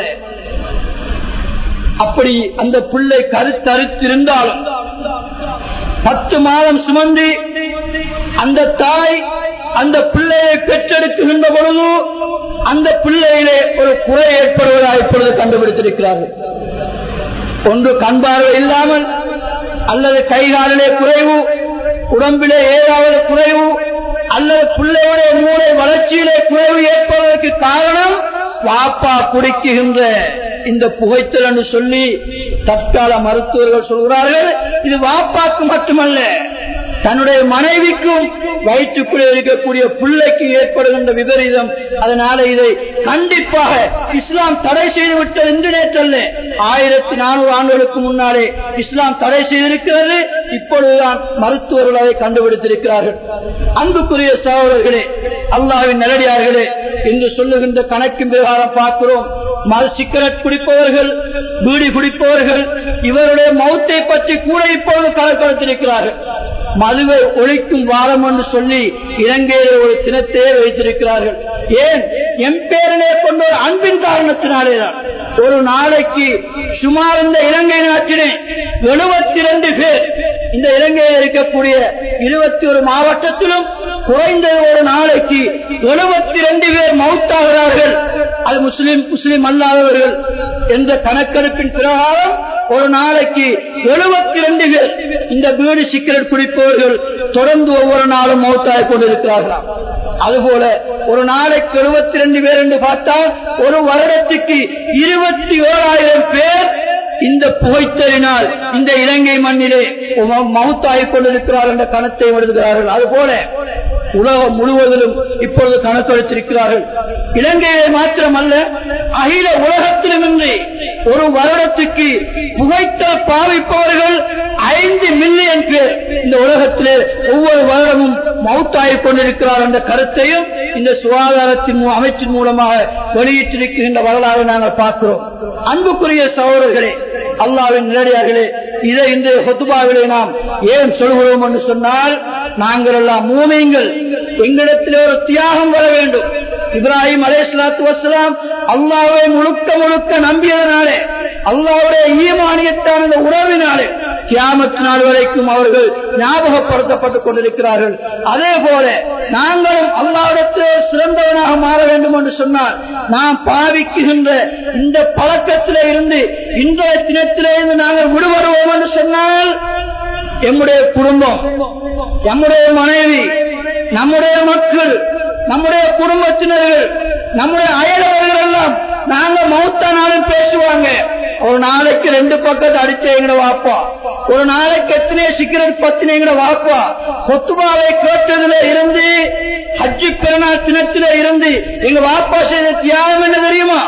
அப்படி அந்த பிள்ளை கருத்தறுத்திருந்தாலும் பத்து மாதம் சுமந்து அந்த தாய் அந்த பிள்ளையை பெற்றெடுக்குகின்ற பொழுது அந்த பிள்ளையிலே ஒரு குறை ஏற்படுவதாக இப்பொழுது கண்டுபிடித்திருக்கிறார்கள் ஒன்று கண் பார்வை இல்லாமல் அல்லது கைகாலிலே குறைவு உடம்பிலே ஏதாவது குறைவு அல்லது பிள்ளையுடைய மூளை வளர்ச்சியிலே குறைவு ஏற்படுவதற்கு காரணம் வாப்பா குடிக்குகின்ற இந்த புகைத்தல் என்று சொல்லி தற்கால மருத்துவர்கள் சொல்கிறார்கள் இது வாப்பாக்கு மட்டுமல்ல தன்னுடைய மனைவிக்கும் வயிற்றுக்குள்ளே இருக்கக்கூடிய பிள்ளைக்கு ஏற்படுகின்ற விபரீதம் அதனால இதை கண்டிப்பாக இஸ்லாம் தடை செய்து விட்டது என்று நேற்றல்ல ஆயிரத்தி நானூறு ஆண்டுகளுக்கு முன்னாலே இஸ்லாம் தடை செய்திருக்கிறது இப்பொழுதுதான் மருத்துவர்கள் அதை கண்டுபிடித்திருக்கிறார்கள் அன்புக்குரிய சகோதரர்களே அல்லாவின் நிலடியார்களே என்று சொல்லுகின்ற கணக்கின் பிரகாரம் பார்க்கிறோம் மது சிகரெட் குடிப்பவர்கள் பீடி குடிப்பவர்கள் இவருடைய மௌத்தை பற்றி கூட இப்பொழுது கலக்கத்திருக்கிறார்கள் மதுவை ஒழிக்கும் வாரம் என்று சொல்லி இலங்கையில் ஒரு தினத்தையே வைத்திருக்கிறார்கள் ஏன் எம் பேரிலே கொண்ட ஒரு அன்பின் காரணத்தினாலேதான் ஒரு நாளைக்கு சுமார் இந்த இலங்கை நாட்டிலே எழுபத்தி ரெண்டு பேர் இந்த இலங்கையில் இருக்கக்கூடிய இருபத்தி ஒரு மாவட்டத்திலும் குறைந்தது ஒரு நாளைக்கு எழுபத்தி ரெண்டு பேர் மவுத்தாகிறார்கள் அது முஸ்லிம் முஸ்லிம் அல்லாதவர்கள் என்ற கணக்கெடுப்பின் பிரகாரம் ஒரு நாளைக்கு எழுபத்தி ரெண்டு பேர் இந்த பீடி சிகரெட் குடிப்பவர்கள் தொடர்ந்து ஒவ்வொரு நாளும் மௌத்தாய் கொண்டிருக்கிறார்களாம் அதுபோல ஒரு நாளைக்கு எழுபத்தி ரெண்டு பேர் என்று பார்த்தால் ஒரு வருடத்துக்கு இருபத்தி ஓராயிரம் பேர் இந்த புகைத்தலினால் இந்த இலங்கை மண்ணிலே மவுத்தாகிக் கொண்டிருக்கிறார் என்ற கணத்தை எழுதுகிறார்கள் அதுபோல உலகம் முழுவதிலும் இப்பொழுது கணக்கெடுத்திருக்கிறார்கள் இலங்கையை மாத்திரமல்ல அகில உலகத்திலுமின்றி ஒரு வருடத்துக்கு புகைத்தல் பாவிப்பவர்கள் ஐந்து மில்லியன் பேர் இந்த உலகத்திலே ஒவ்வொரு வருடமும் மவுத்தாகிக் கொண்டிருக்கிறார் என்ற கருத்தையும் இந்த சுகாதாரத்தின் அமைச்சின் மூலமாக வெளியிட்டிருக்கின்ற வரலாறு நாங்கள் பார்க்கிறோம் அன்புக்குரிய சகோதரர்களே அல்லாவின் நேரடியார்களே இதை இந்த ஹொத்துபாவிலே நாம் ஏன் சொல்கிறோம் என்று சொன்னால் நாங்கள் எல்லாம் மூமியங்கள் எங்களிடத்தில் ஒரு தியாகம் வர வேண்டும் இப்ராஹிம் அலேஸ்லாத்து வசலாம் அல்லாவை முழுக்க முழுக்க நம்பியதனாலே அல்லாவுடைய ஈமானியத்தான இந்த உறவினாலே கியாமத்து நாள் வரைக்கும் அவர்கள் ஞாபகப்படுத்தப்பட்டுக் கொண்டிருக்கிறார்கள் அதே போல நாங்களும் அல்லாவிடத்திலே சிறந்தவனாக மாற வேண்டும் என்று சொன்னால் நாம் பாவிக்குகின்ற இந்த பழக்கத்திலே இருந்து இன்றைய தினத்திலே இருந்து நாங்கள் விடுபடுவோம் என்று சொன்னால் எம்முடைய குடும்பம் நம்முடைய மனைவி நம்முடைய மக்கள் நம்முடைய குடும்பத்தினர்கள் நம்முடைய அயலவர்கள் எல்லாம் நாங்க மௌத்தானாலும் பேசுவாங்க ஒரு நாளைக்கு ரெண்டு பக்கத்து அடிச்ச எங்கட வாப்பா ஒரு நாளைக்கு எத்தனை சிகரெட் பத்தின எங்கட வாப்பா கொத்துபாவை கேட்டதுல இருந்து ஹஜ்ஜு பெருநாள் தினத்தில இருந்து எங்க வாப்பா செய்த தியாகம் என்ன தெரியுமா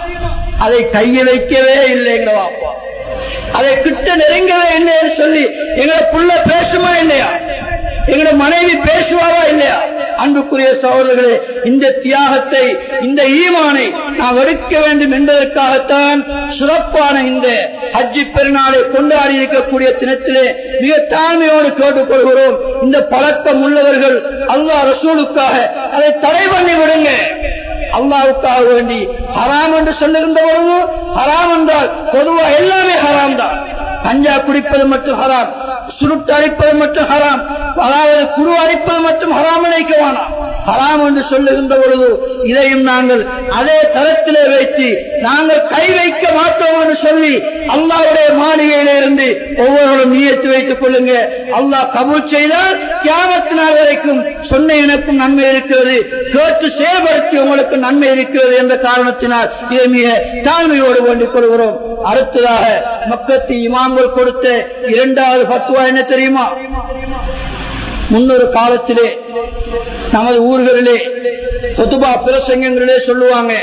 அதை கைய வைக்கவே இல்லை எங்கட வாப்பா அதை கிட்ட நெருங்கவே இல்லைன்னு சொல்லி எங்களை புள்ள பேசுமா இல்லையா எங்களோட மனைவி பேசுவாவா இல்லையா அன்புக்குரிய சகோதரர்களே இந்த தியாகத்தை இந்த ஈமானை நாம் எடுக்க வேண்டும் என்பதற்காகத்தான் சிறப்பான இந்த ஹஜ்ஜி பெருநாளை கொண்டாடி இருக்கக்கூடிய தினத்திலே மிக தாழ்மையோடு கேட்டுக்கொள்கிறோம் இந்த பழக்கம் உள்ளவர்கள் அல்லா ரசூலுக்காக அதை தடை பண்ணி விடுங்க அல்லாவுக்காக வேண்டி ஹராம் என்று சொல்லுகின்ற பொழுது ஹராம் என்றால் பொதுவா எல்லாமே ஹராம் தான் கஞ்சா குடிப்பது மட்டும் ஹராம் சுருட்டு அடிப்பது மட்டும் ஹராம் அதாவது குரு அடிப்பது மட்டும் ஹராம் நினைக்க வேணாம் ஹராம் என்று சொல்லுகின்ற பொழுது இதையும் நாங்கள் அதே தரத்திலே வைத்து நாங்கள் கை வைக்க மாட்டோம் என்று சொல்லி அல்லாவுடைய மாளிகையில இருந்து ஒவ்வொருவரும் நீயத்து வைத்துக் கொள்ளுங்க அல்லாஹ் கபூல் செய்தால் தியாகத்து நாள் வரைக்கும் சொன்ன எனக்கும் நன்மை இருக்கிறது கேட்டு செயல்படுத்தி உங்களுக்கு நன்மை இருக்கிறது என்ற காரணத்தினால் இதை மிக தாழ்மையோடு வேண்டிக் கொள்கிறோம் அடுத்ததாக மக்கத்து இமாம்கள் கொடுத்த இரண்டாவது பத்துவா என்ன தெரியுமா முன்னொரு காலத்திலே நமது ஊர்களிலே சொத்துபா பிரசங்கங்களிலே சொல்லுவாங்க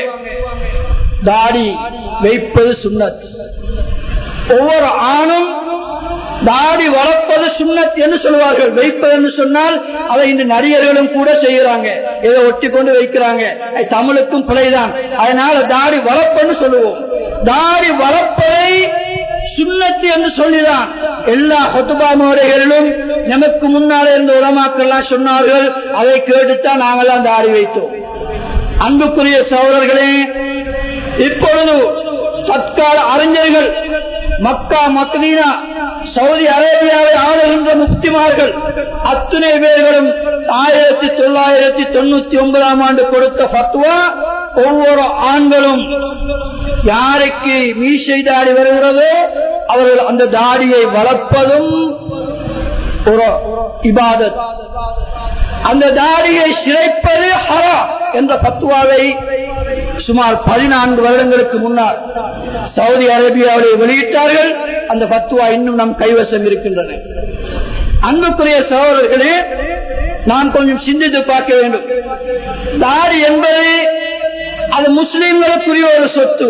தாடி வைப்பது சுண்ணத் ஒவ்வொரு ஆணும் தாடி வளர்ப்பது சுண்ணத் என்று சொல்வார்கள் வைப்பது என்று சொன்னால் அதை இந்த நடிகர்களும் கூட செய்யறாங்க இதை ஒட்டி கொண்டு வைக்கிறாங்க தமிழுக்கும் பிழைதான் அதனால தாடி வளர்ப்பன்னு சொல்லுவோம் தாடி வளர்ப்பதை சுண்ணத்து என்று சொல்லிதான் எல்லா ஹொத்துபா முறைகளிலும் நமக்கு முன்னாலே இருந்த உலமாக்கள்லாம் சொன்னார்கள் அதை கேட்டுத்தான் நாங்கெல்லாம் தாடி வைத்தோம் அன்புக்குரிய சகோதரர்களே இப்பொழுது தற்கால அறிஞர்கள் மக்கா மக்னீனா சவுதி அரேபியாவை ஆளுகின்ற முக்திமார்கள் அத்தனை பேர்களும் ஆயிரத்தி தொள்ளாயிரத்தி தொண்ணூத்தி ஒன்பதாம் ஆண்டு கொடுத்த பத்துவா ஒவ்வொரு ஆண்களும் யாருக்கு மீசை தாடி வருகிறதோ அவர்கள் அந்த தாடியை வளர்ப்பதும் ஒரு இபாதத் அந்த தாடியை சிறைப்பது ஹரா என்ற பத்துவாவை சுமார் பதினான்கு வருடங்களுக்கு முன்னால் சவுதி அரேபியாவிலே வெளியிட்டார்கள் அந்த பத்துவா இன்னும் நம் கைவசம் இருக்கின்றன அன்புக்குரிய சகோதரர்களே நான் கொஞ்சம் சிந்தித்து பார்க்க வேண்டும் தாடி என்பது அது முஸ்லிம்களுக்குரிய ஒரு சொத்து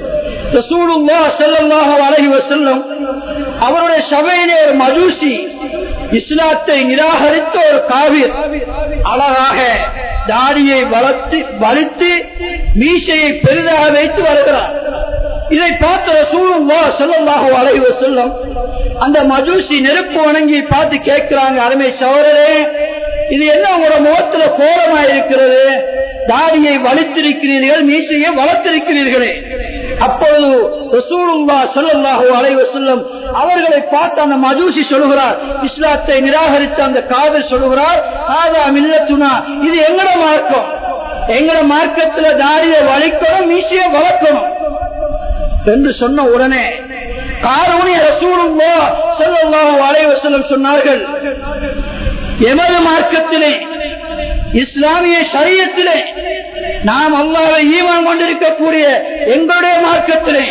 செல்லும் அவருடைய சபையிலே ஒரு மஜூசி இஸ்லாத்தை நிராகரித்த ஒரு காவிர் அழகாக தாடியை வளர்த்து வலித்து மீசையை பெரிதாக வைத்து வருகிறார் இதை பார்த்த சூழ்நிலா செல்லமாக அலைவ செல்லும் அந்த மஜூசி நெருப்பு வணங்கி பார்த்து கேட்கிறாங்க அருமை சவரரே இது என்ன உங்களோட முகத்துல கோலமா இருக்கிறது தாடியை வலித்திருக்கிறீர்கள் மீசையை வளர்த்திருக்கிறீர்களே அப்பொழுது ரசூலுல்லா ஸல்லல்லாஹு அலைஹி வஸல்லம் அவர்களை பார்த்து அந்த மஜூசி சொல்கிறார் இஸ்லாத்தை நிராகரித்த அந்த காதல் சொல்கிறார் ஆதா மில்லத்துனா இது எங்கட மார்க்கம் எங்கட மார்க்கத்துல தாடியை வலிக்கணும் மீசையை வளர்க்கணும் என்று சொன்ன உடனே காரூணிய ரசூலுல்லா ஸல்லல்லாஹு அலைஹி வஸல்லம் சொன்னார்கள் எமது மார்க்கத்திலே இஸ்லாமிய சரியத்திலே நாம் அல்லாவை ஈமான் கொண்டிருக்கக்கூடிய எங்களுடைய மார்க்கத்திலே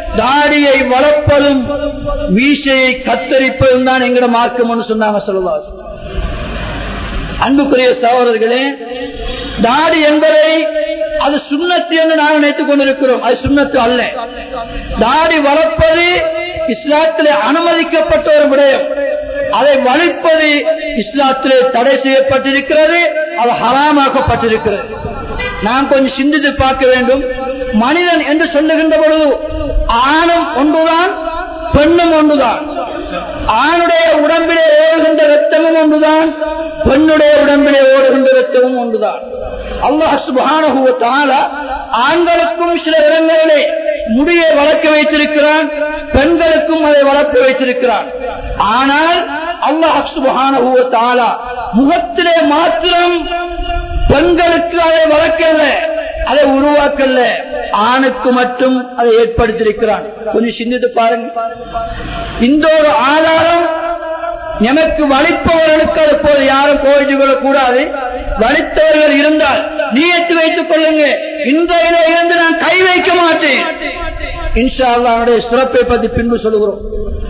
தாடியை வளர்ப்பதும் மீசையை கத்தரிப்பதும் தான் எங்கட மார்க்கம்னு சொன்னாங்க சொல்லலாம் அன்புக்குரிய சகோதரர்களே தாடி என்பதை அது சுண்ணத்து என்று நாங்கள் நினைத்துக் கொண்டிருக்கிறோம் அது சுண்ணத்து அல்ல தாடி வளர்ப்பது இஸ்லாத்திலே அனுமதிக்கப்பட்ட ஒரு விடயம் அதை வளைப்பது இஸ்லாத்திலே தடை செய்யப்பட்டிருக்கிறது அது ஹராமாக்கப்பட்டிருக்கிறது நாம் கொஞ்சம் சிந்தித்து பார்க்க வேண்டும் மனிதன் என்று சொல்லுகின்ற பொழுது ஆணும் ஒன்றுதான் பெண்ணும் ஒன்றுதான் ஆணுடைய உடம்பிலே ஓடுகின்ற ரத்தமும் ஒன்றுதான் பெண்ணுடைய உடம்பிலே ஓடுகின்ற ரத்தமும் ஒன்றுதான் அல்லாஹ் சுபான ஆண்களுக்கும் சில இடங்களிலே முடியை வளர்க்க வைத்திருக்கிறான் பெண்களுக்கும் அதை வளர்க்க வைத்திருக்கிறான் ஆனால் அல்லாஹ் சுபான முகத்திலே மாத்திரம் பெண்களுக்கு அதை வளர்க்கல அதை உருவாக்கல ஆணுக்கு மட்டும் அதை ஏற்படுத்தியிருக்கிறான் கொஞ்சம் சிந்தித்து பாருங்க இந்த ஒரு ஆதாரம் எமக்கு வலிப்பவர்களுக்கு அப்போது யாரும் கோவிச்சு கொள்ளக்கூடாது வலித்தவர்கள் இருந்தால் நீயத்து வைத்துக் கொள்ளுங்க இன்றையில இருந்து நான் கை வைக்க மாட்டேன் இன்ஷா அல்லாவுடைய சிறப்பை பற்றி பின்பு சொல்லுகிறோம்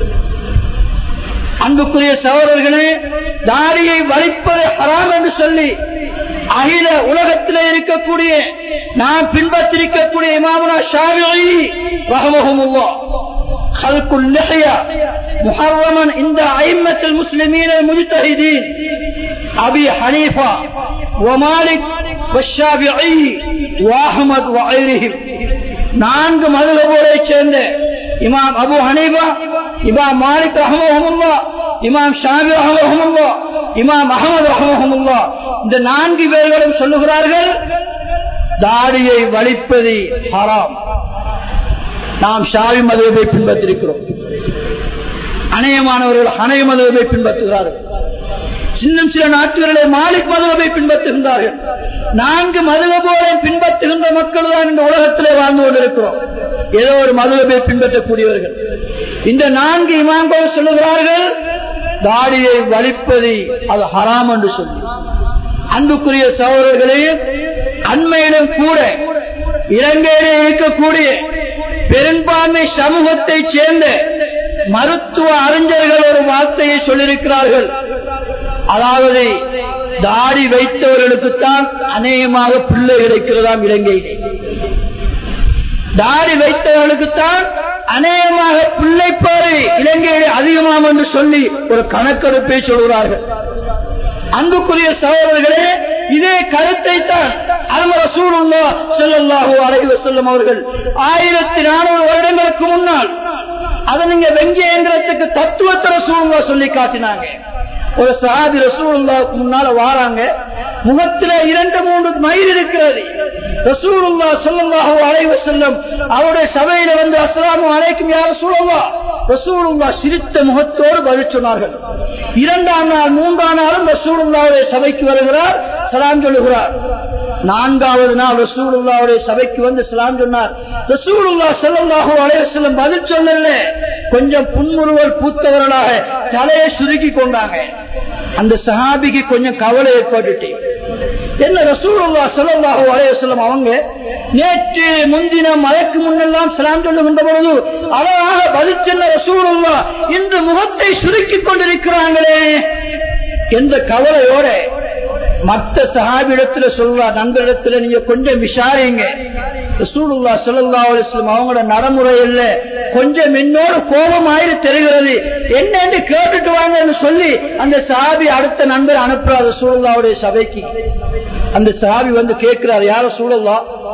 அன்புக்குரிய சகோதரர்களே தாடியை வலிப்பது ஹராம் என்று சொல்லி அகில உலகத்தில் இருக்கக்கூடிய நாம் பின்பற்றிருக்கக்கூடிய இமாமனா ஷாவி ரஹமஹமுல்லா خلق اللحية محرما عند أئمة المسلمين المجتهدين أبي حنيفة ومالك والشافعي وأحمد وغيرهم நான்கு மதுகபோரை சேர்ந்த இமாம் அபு ஹனீபா இமாம் மாலிக் ரஹமஹமுல்லா இமாம் ஷாபி ரஹமஹமுல்லா இமாம் அகமது ரஹமஹமுல்லா இந்த நான்கு பேர்களும் சொல்லுகிறார்கள் தாடியை வலிப்பது ஹராம் நாம் ஷாவி மதுவை பின்பற்றிருக்கிறோம் அநேகமானவர்கள் அணைய மதுவை பின்பற்றுகிறார்கள் இன்னும் சில நாட்டுகளிலே மாலிக் மதுவை பின்பற்றுகின்றார்கள் நான்கு மதுவபோரை பின்பற்றுகின்ற மக்கள் தான் இந்த உலகத்திலே வாழ்ந்து கொண்டிருக்கிறோம் ஏதோ ஒரு மதுவை பின்பற்றக்கூடியவர்கள் இந்த நான்கு இமாம்கள் சொல்லுகிறார்கள் தாடியை வலிப்பது அது ஹராம் என்று சொல்லி அன்புக்குரிய சகோதரர்களே அண்மையிலும் கூட இலங்கையிலே இருக்கக்கூடிய பெரும்பான்மை சமூகத்தை சேர்ந்த மருத்துவ அறிஞர்கள் ஒரு வார்த்தையை சொல்லியிருக்கிறார்கள் அதாவது தாடி வைத்தவர்களுக்குத்தான் அநேகமாக பிள்ளை கிடைக்கிறதாம் இலங்கையிலே தாடி வைத்தவர்களுக்குத்தான் அநேகமாக பிள்ளை பாரு இலங்கையிலே அதிகமாம் என்று சொல்லி ஒரு கணக்கெடுப்பை சொல்கிறார்கள் அன்புக்குரிய சகோதரர்களே இதே கருத்தை தான் அரும ரசூலுல்லா ஸல்லல்லாஹு அலைஹி வஸல்லம் அவர்கள் ஆயிரத்தி நானூறு வருடங்களுக்கு முன்னால் அதை நீங்க வெங்கயேந்திரத்துக்கு தத்துவத்தை ரசூலுல்லா சொல்லி காட்டினாங்க ஒரு சஹாபி ரசூலுல்லாவுக்கு முன்னால வாராங்க முகத்துல இரண்டு மூன்று மயில் இருக்கிறது ரசூலுல்லா ஸல்லல்லாஹு அலைஹி வஸல்லம் அவருடைய சபையில வந்து அஸ்ஸலாமு அலைக்கும் யா ரசூலுல்லாஹ் ரசூலுல்லா சிரித்த முகத்தோடு பதில் சொன்னார்கள் இரண்டாம் நாள் மூன்றாம் நாளும் ரசூலுல்லாவுடைய சபைக்கு வருகிறார் சலாம் சொல்லுகிறார் நான்காவது நாள் ரசூலுல்லாவுடைய சபைக்கு வந்து சலாம் சொன்னார் ரசூலுல்லா ஸல்லல்லாஹு அலைஹி வஸல்லம் பதில் சொல்லல கொஞ்சம் புன்முறுவல் பூத்தவர்களாக தலையை சுருக்கி கொண்டாங்க அந்த சஹாபிக்கு கொஞ்சம் கவலை ஏற்பட்டுட்டு என்ன ரசூலுல்லா ஸல்லல்லாஹு அலைஹி வஸல்லம் அவங்க நேற்று முன்தின மழைக்கு முன்னெல்லாம் சலாம் சொல்லுகின்ற பொழுது அழகாக பதில் சொன்ன ரசூலுல்லா இன்று முகத்தை சுருக்கிக் கொண்டிருக்கிறாங்களே என்ற கவலையோட மற்ற சஹாபிடத்துல சொல்றா நண்பரிடத்துல நீங்க கொஞ்சம் விசாரிங்க ரசூலுல்லா ஸல்லல்லாஹு அலைஹி வஸல்லம் அவங்களோட நடைமுறை இல்ல கொஞ்சம் என்னோட கோபம் ஆயிரு தெரிகிறது என்னன்னு கேட்டுட்டு வாங்கன்னு சொல்லி அந்த சஹாபி அடுத்த நண்பர் அனுப்புறார் ரசூலுல்லாவுடைய சபைக்கு அந்த சஹாபி வந்து கேட்கிறார் யார சூழல்லா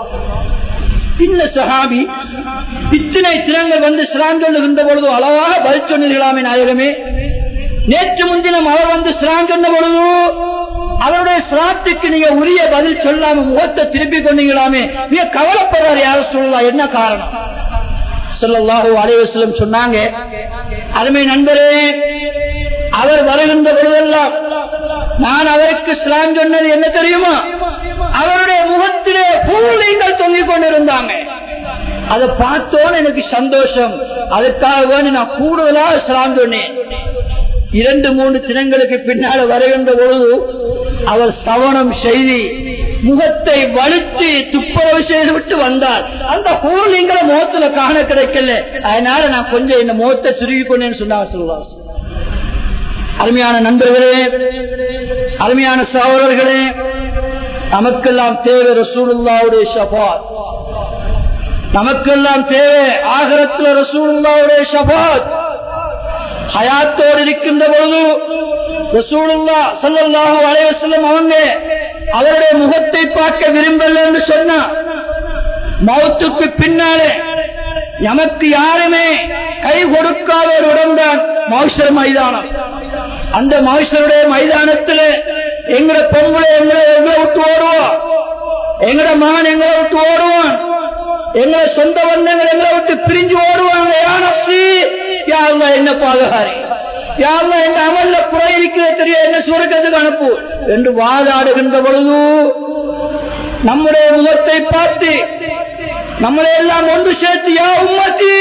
பின்ன சஹாபி இத்தனை தினங்கள் வந்து சிரான் சொல்லுகின்ற பொழுது அழகாக பதில் சொன்னீர்களாமே நாயகமே நேற்று முன்தினம் அவர் வந்து சிரான் சொன்ன பொழுது அவருடைய சிராத்துக்கு நீங்க உரிய பதில் சொல்லாம முகத்தை திருப்பி கொண்டீங்களாமே நீங்க கவலைப்படுறாரு யார சொல்லலாம் என்ன காரணம் சொல்லல்லாஹு அலைவசலம் சொன்னாங்க அருமை நண்பரே அவர் வருகின்ற பொழுதெல்லாம் நான் அவருக்கு ஸ்லாம் சொன்னது என்ன தெரியுமா அவருடைய முகத்திலே பூலிங்கள் தொங்கிக் கொண்டிருந்தாங்க அதை பார்த்தோன்னு எனக்கு சந்தோஷம் அதுக்காக வேண்டி நான் கூடுதலாக ஸ்லாம் சொன்னேன் இரண்டு மூன்று தினங்களுக்கு பின்னால வருகின்ற பொழுது அவர் சவணம் செய்தி முகத்தை வலுத்து துப்புரவு செய்து விட்டு வந்தார் அந்த ஹோல் எங்களை முகத்துல காண கிடைக்கல அதனால நான் கொஞ்சம் இந்த முகத்தை சுருகி கொண்டேன்னு சொன்னாங்க சொல்லுவாங்க அருமையான நண்பர்களே அருமையான சகோதரர்களே நமக்கெல்லாம் தேவை ரசூலுல்லாவுடைய ஷபாத் நமக்கெல்லாம் தேவை ஆகரத்தில் ரசூலுல்லாவுடைய ஷபாத் ஹயாத்தோடு இருக்கின்ற பொழுது ரசூலுல்லா சல்லல்லாஹு அலைஹி வஸல்லம் அவங்க அவருடைய முகத்தை பார்க்க விரும்பல என்று சொன்னா மௌத்துக்கு பின்னாலே நமக்கு யாருமே கை கொடுக்காத ஒரு இடம்தான் மௌஷர் மைதானம் அந்த மௌஷருடைய மைதானத்தில் எங்கட பொம்பளை எங்களை எங்களை விட்டு ஓடுவோம் எங்கட மகன் எங்களை விட்டு ஓடுவான் எங்களை சொந்த பந்தங்கள் எங்களை விட்டு பிரிஞ்சு ஓடுவாங்க யானசி யாருல என்ன பாதுகாரி யாருல என் அமல்ல குறை இருக்கிறது தெரிய என்ன சுரக்கத்துக்கு அனுப்பு என்று வாதாடுகின்ற பொழுது நம்முடைய முகத்தை பார்த்து நம்மளை எல்லாம் ஒன்று சேர்த்து யா உம்மத்தி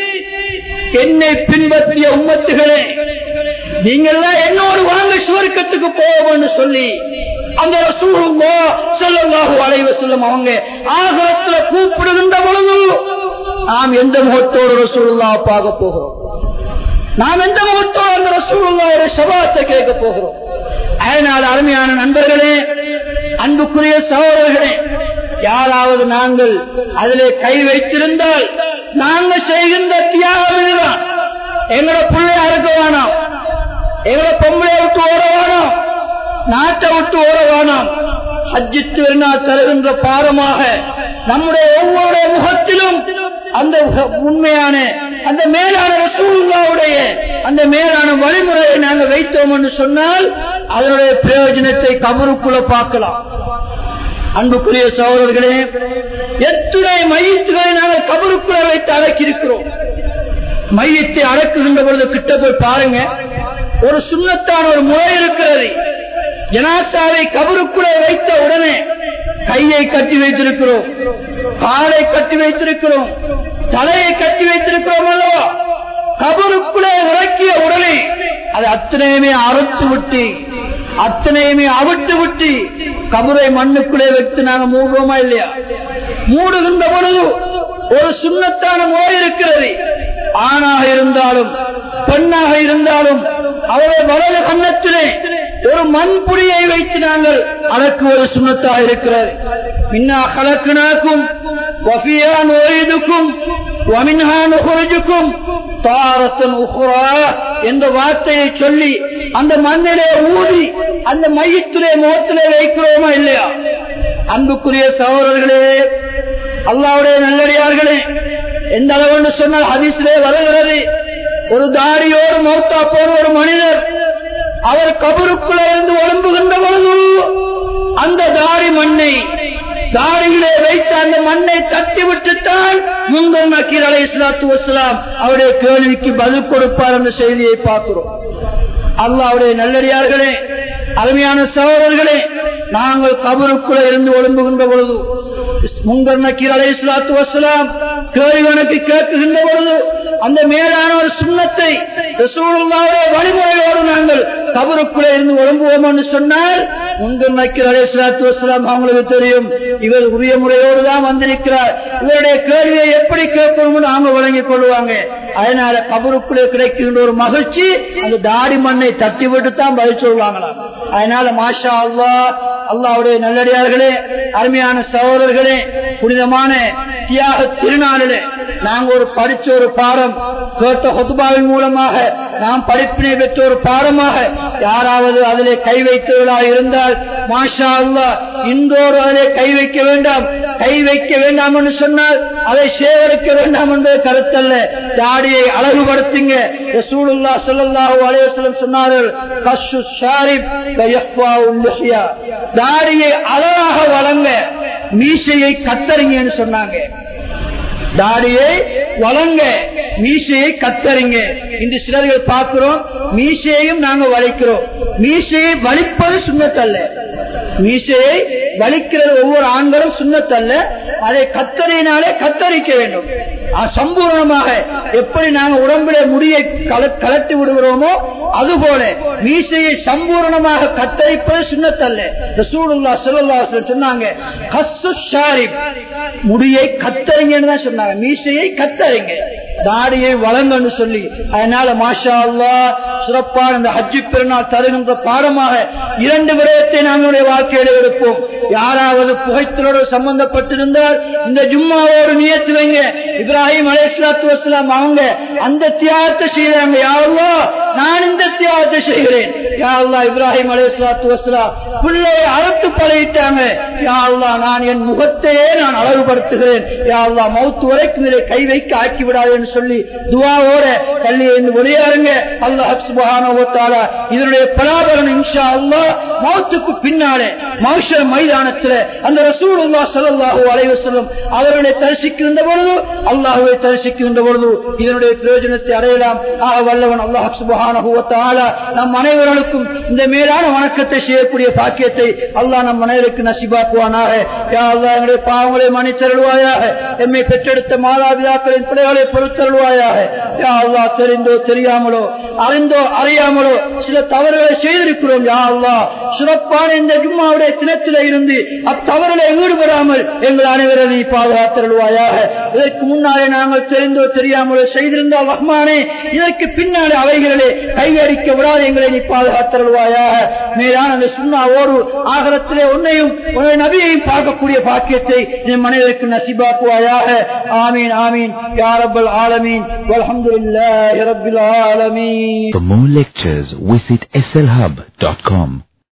என்னை பின்பற்றிய உம்மத்துகளே நீங்கள்லாம் என்னோடு வாங்க சுவர்க்கத்துக்கு போவோம்னு சொல்லி அந்த ரசூலுல்லா ஸல்லல்லாஹு அலைஹி வஸல்லம் அவங்க ஆகரத்துல கூப்பிடுகின்ற பொழுது நாம் எந்த முகத்தோடு ரசூலுல்லாஹ் பார்க்க போகிறோம் நாம் எந்த முகத்தோடு அந்த ரசூலுல்லாஹுடைய சபாத்தை கேட்க போகிறோம் அதனால் அருமையான நண்பர்களே அன்புக்குரிய சகோதரர்களே யாராவது நாங்கள் அதிலே கை வைத்திருந்தால் நாங்கள் செய்கின்ற தியாகம் இதுதான் எங்களோட பிள்ளையா இருக்க வேணாம் எங்களை பொம்பளை விட்டு ஓட வேணாம் நாட்டை விட்டு ஓட வேணாம் ஹஜ்ஜி திருநாள் தருகின்ற பாரமாக நம்முடைய ஒவ்வொரு முகத்திலும் அந்த உண்மையான அந்த மேலான ரசூலுல்லாவுடைய அந்த மேலான வழிமுறையை நாங்கள் வைத்தோம் என்று சொன்னால் அதனுடைய பிரயோஜனத்தை கபருக்குள்ள பார்க்கலாம் அன்புக்குரிய சகோதரர்களே எத்துணை மையத்துகளை நாங்கள் கபருக்குள்ள வைத்து அடக்கியிருக்கிறோம் மையத்தை அடக்குகின்ற பொழுது கிட்ட போய் பாருங்க ஒரு சுண்ணத்தான ஒரு முறை இருக்கிறது ஜனாசாவை கபருக்குள்ளே வைத்த உடனே கையை கட்டி வைத்திருக்கிறோம் காலை கட்டி வைத்திருக்கிறோம் தலையை கட்டி வைத்திருக்கிறோம் அல்லவா கபருக்குள்ளே இறக்கிய உடனே அது அத்தனையுமே அறுத்து விட்டு அத்தனையுமே அவிட்டு விட்டு கபரை மண்ணுக்குள்ளே வைத்து நாங்க மூடுவோமா இல்லையா மூடுகின்ற பொழுது ஒரு சுண்ணத்தான முறை இருக்கிறது ஆணாக இருந்தாலும் பெண்ணாக இருந்தாலும் அவருடைய வலது கண்ணத்திலே ஒரு மண்புடியை வைத்து நாங்கள் அதற்கு ஒரு சுண்ணத்தாக இருக்கிறது மின்னா கலக்கினாக்கும் வஃபியான் ஓய்துக்கும் வமின்ஹான் உகுரஜுக்கும் தாரத்தன் உகுரா என்ற வார்த்தையை சொல்லி அந்த மண்ணிலே ஊதி அந்த மையத்திலே முகத்திலே வைக்கிறோமா இல்லையா அன்புக்குரிய சகோதரர்களே அல்லாவுடைய நல்லடியார்களே எந்த அளவுன்னு சொன்னால் ஹதீஸிலே வருகிறது ஒரு தாடியோடு மௌத்தா போன ஒரு மனிதர் அவர் கபருக்குள்ள இருந்து ஒழும்புகின்ற பொழுது அந்த தாடி மண்ணை தாடியிலே வைத்து அந்த மண்ணை தட்டி விட்டுத்தான் முந்தல் நக்கீர் அலை இஸ்லாத்து வசலாம் அவருடைய கேள்விக்கு பதில் கொடுப்பார் என்ற செய்தியை பார்க்கிறோம் அல்லாவுடைய நல்லடியார்களே அருமையான சகோதரர்களே நாங்கள் கபருக்குள்ள இருந்து ஒழும்புகின்ற பொழுது முங்கர் நக்கீர் அலை இஸ்லாத்து வசலாம் கேள்வி எனக்கு கேட்குகின்ற பொழுது அந்த மேலான ஒரு சுண்ணத்தை ரசூலுல்லாவுடைய வழிமுறையோடு நாங்கள் கபருக்குள்ளே இருந்து ஒழும்புவோம் என்று சொன்னால் முங்கர் நக்கீர் அலை இஸ்லாத்து வசலாம் அவங்களுக்கு தெரியும் இவர் உரிய முறையோடு தான் வந்திருக்கிறார் இவருடைய கேள்வியை எப்படி கேட்கணும்னு அவங்க வழங்கிக் கொள்வாங்க அதனால கபருக்குள்ளே கிடைக்கின்ற ஒரு மகிழ்ச்சி அந்த தாடி மண்ணை தட்டி விட்டு தான் பதில் சொல்லுவாங்களாம் அதனால மாஷா அல்லா அல்லாவுடைய நல்லடியார்களே அருமையான சகோதரர்களே புனிதமான தியாக திருநாளிலே நாங்க ஒரு படிச்ச ஒரு பாடம் கேட்ட ஹொத்துபாவின் மூலமாக நாம் படிப்பினை பெற்ற ஒரு பாடமாக யாராவது அதிலே கை வைத்தவர்களாக இருந்தால் மாஷா அல்லா இன்றோடு அதிலே கை வைக்க வேண்டாம் கை வைக்க வேண்டாம் என்று சொன்னால் அதை சேகரிக்க வேண்டாம் என்பது கருத்தல்ல தாடியை அழகுபடுத்துங்க ரசூலுல்லா ஸல்லல்லாஹு அலைஹி வஸல்லம் சொன்னார்கள் கஷு ஷாரிப் கயஃபாஉல் லிஹ்யா தாடியை அழகாக வழங்க மீசையை கத்தறிங்கன்னு சொன்னாங்க தாடியை வளங்க மீசையை கத்தறிங்க இந்த சிலர்கள் பார்க்கிறோம் மீசையையும் நாங்க வளைக்கிறோம் மீசையை வலிப்பது சுண்ணத்தல்ல மீசையை வலிக்கிறது ஒவ்வொரு ஆண்களும் சுண்ணத்தல்ல அதை கத்தரினாலே கத்தரிக்க வேண்டும் ஆ, சம்பூர்ணமாக எப்படி நாங்க உடம்புல முடியை கல- கலட்டி விடுகிறோமோ அதுபோல மீசையை சம்பூர்ணமாக கத்தரிப்பது சுண்ணத்தல்ல ரசூலுல்லாஹ் ஸல்லல்லாஹு அலைஹி வஸல்லம் சொன்னாங்க கஸ்ஸு ஷாரிப் முடியை கத்தரிங்கன்னு தான் சொன்னாங்க மீசையை கத்தரிங்க தாடியை வளங்கன்னு சொல்லி அதனால மாஷா அல்லாஹ் சிறப்பான இந்த ஹஜ்ஜி பெருநாள் தருகின்ற பாடமாக இரண்டு விடயத்தை நம்முடைய வாழ்க்கையில எடுப்போம் யாராவது புகைத்தலோடு சம்பந்தப்பட்டிருந்தால் இந்த ஜும்மாவோடு நியத்து வைங்க இப்ராஹிம் அலைஹிஸ்ஸலாத்து வஸ்ஸலாம் அவங்க அந்த தியாகத்தை செய்யறாங்க யாருலோ நான் இந்த தியாகத்தை செய்கிறேன் யா அல்லாஹ் இப்ராஹிம் அலைஹிஸ்ஸலாத்து வஸ்ஸலாம் பிள்ளையை அறுத்து பழகிட்டாங்க யா அல்லாஹ் நான் என் முகத்தையே நான் அழகுபடுத்துகிறேன் யா அல்லாஹ் மௌத்து வரைக்கும் இதை கை வைக்க ஆக்கி விடாதுன்னு சொல்லி துவாவோட தள்ளி இருந்து வெளியாருங்க அல்லாஹ் சுப்ஹானஹு வ தஆலா இதனுடைய பலாபலன் இன்ஷா அல்லாஹ் மௌத்துக்கு பின்னாலே மௌஷர் மைதானத்தில் அந்த ரசூலுல்லாஹ் ஸல்லல்லாஹு அலைஹி வஸல்லம் அவர்களை தரிசிக்கின்ற பொழுது அல்லாஹ்வை தரிசிக்கின்ற பொழுது இதனுடைய பிரயோஜனத்தை அடையலாம் ஆக வல்லவன் அல்லாஹ் சுப்ஹானஹு வ தஆலா நம் அனைவர்களுக்கும் இந்த மேலான வணக்கத்தை செய்யக்கூடிய பாக்கியத்தை அல்லாஹ் நம் அனைவருக்கு நசிபாக்குவானாக யா அல்லாஹ் எங்களுடைய பாவங்களை மன்னித்தருள்வாயாக எம்மை பெற்றெடுத்த மாதாபிதாக்களின் பிள்ளைகளை பொறுத்தருள்வாயாக யா அல்லாஹ் தெரிந்தோ தெரியாமலோ அறிந்தோ அறியாமலோ சில தவறுகளை செய்திருக்கிறோம் யா அல்லாஹ் சிறப்பான இந்த ஜும்மாவுடைய தினத்தில இருந்து அத்தவறுகளை ஈடுபடாமல் எங்கள் அனைவரை நீ பாதுகாத்தருள்வாயாக இதற்கு முன்னாலே நாங்கள் தெரிந்தோ தெரியாமலோ செய்திருந்தால் ரஹ்மானே இதற்கு பின்னாலே அவைகளிலே கையடிக்க விடாது எங்களை நீ பாதுகாத்தருள்வாயாக மேலான அந்த சுண்ணாவோடு ஆகலத்திலே உன்னையும் உன்னுடைய நபியையும் பார்க்கக்கூடிய பாக்கியத்தை நீ மனிதருக்கு நசிபாக்குவாயாக ஆமீன் ஆமீன் யா ரப்பல் ஆலமீன் வல்ஹம்துலில்லாஹி ரப்பில் ஆலமீன் For more lectures, visit slhub.com.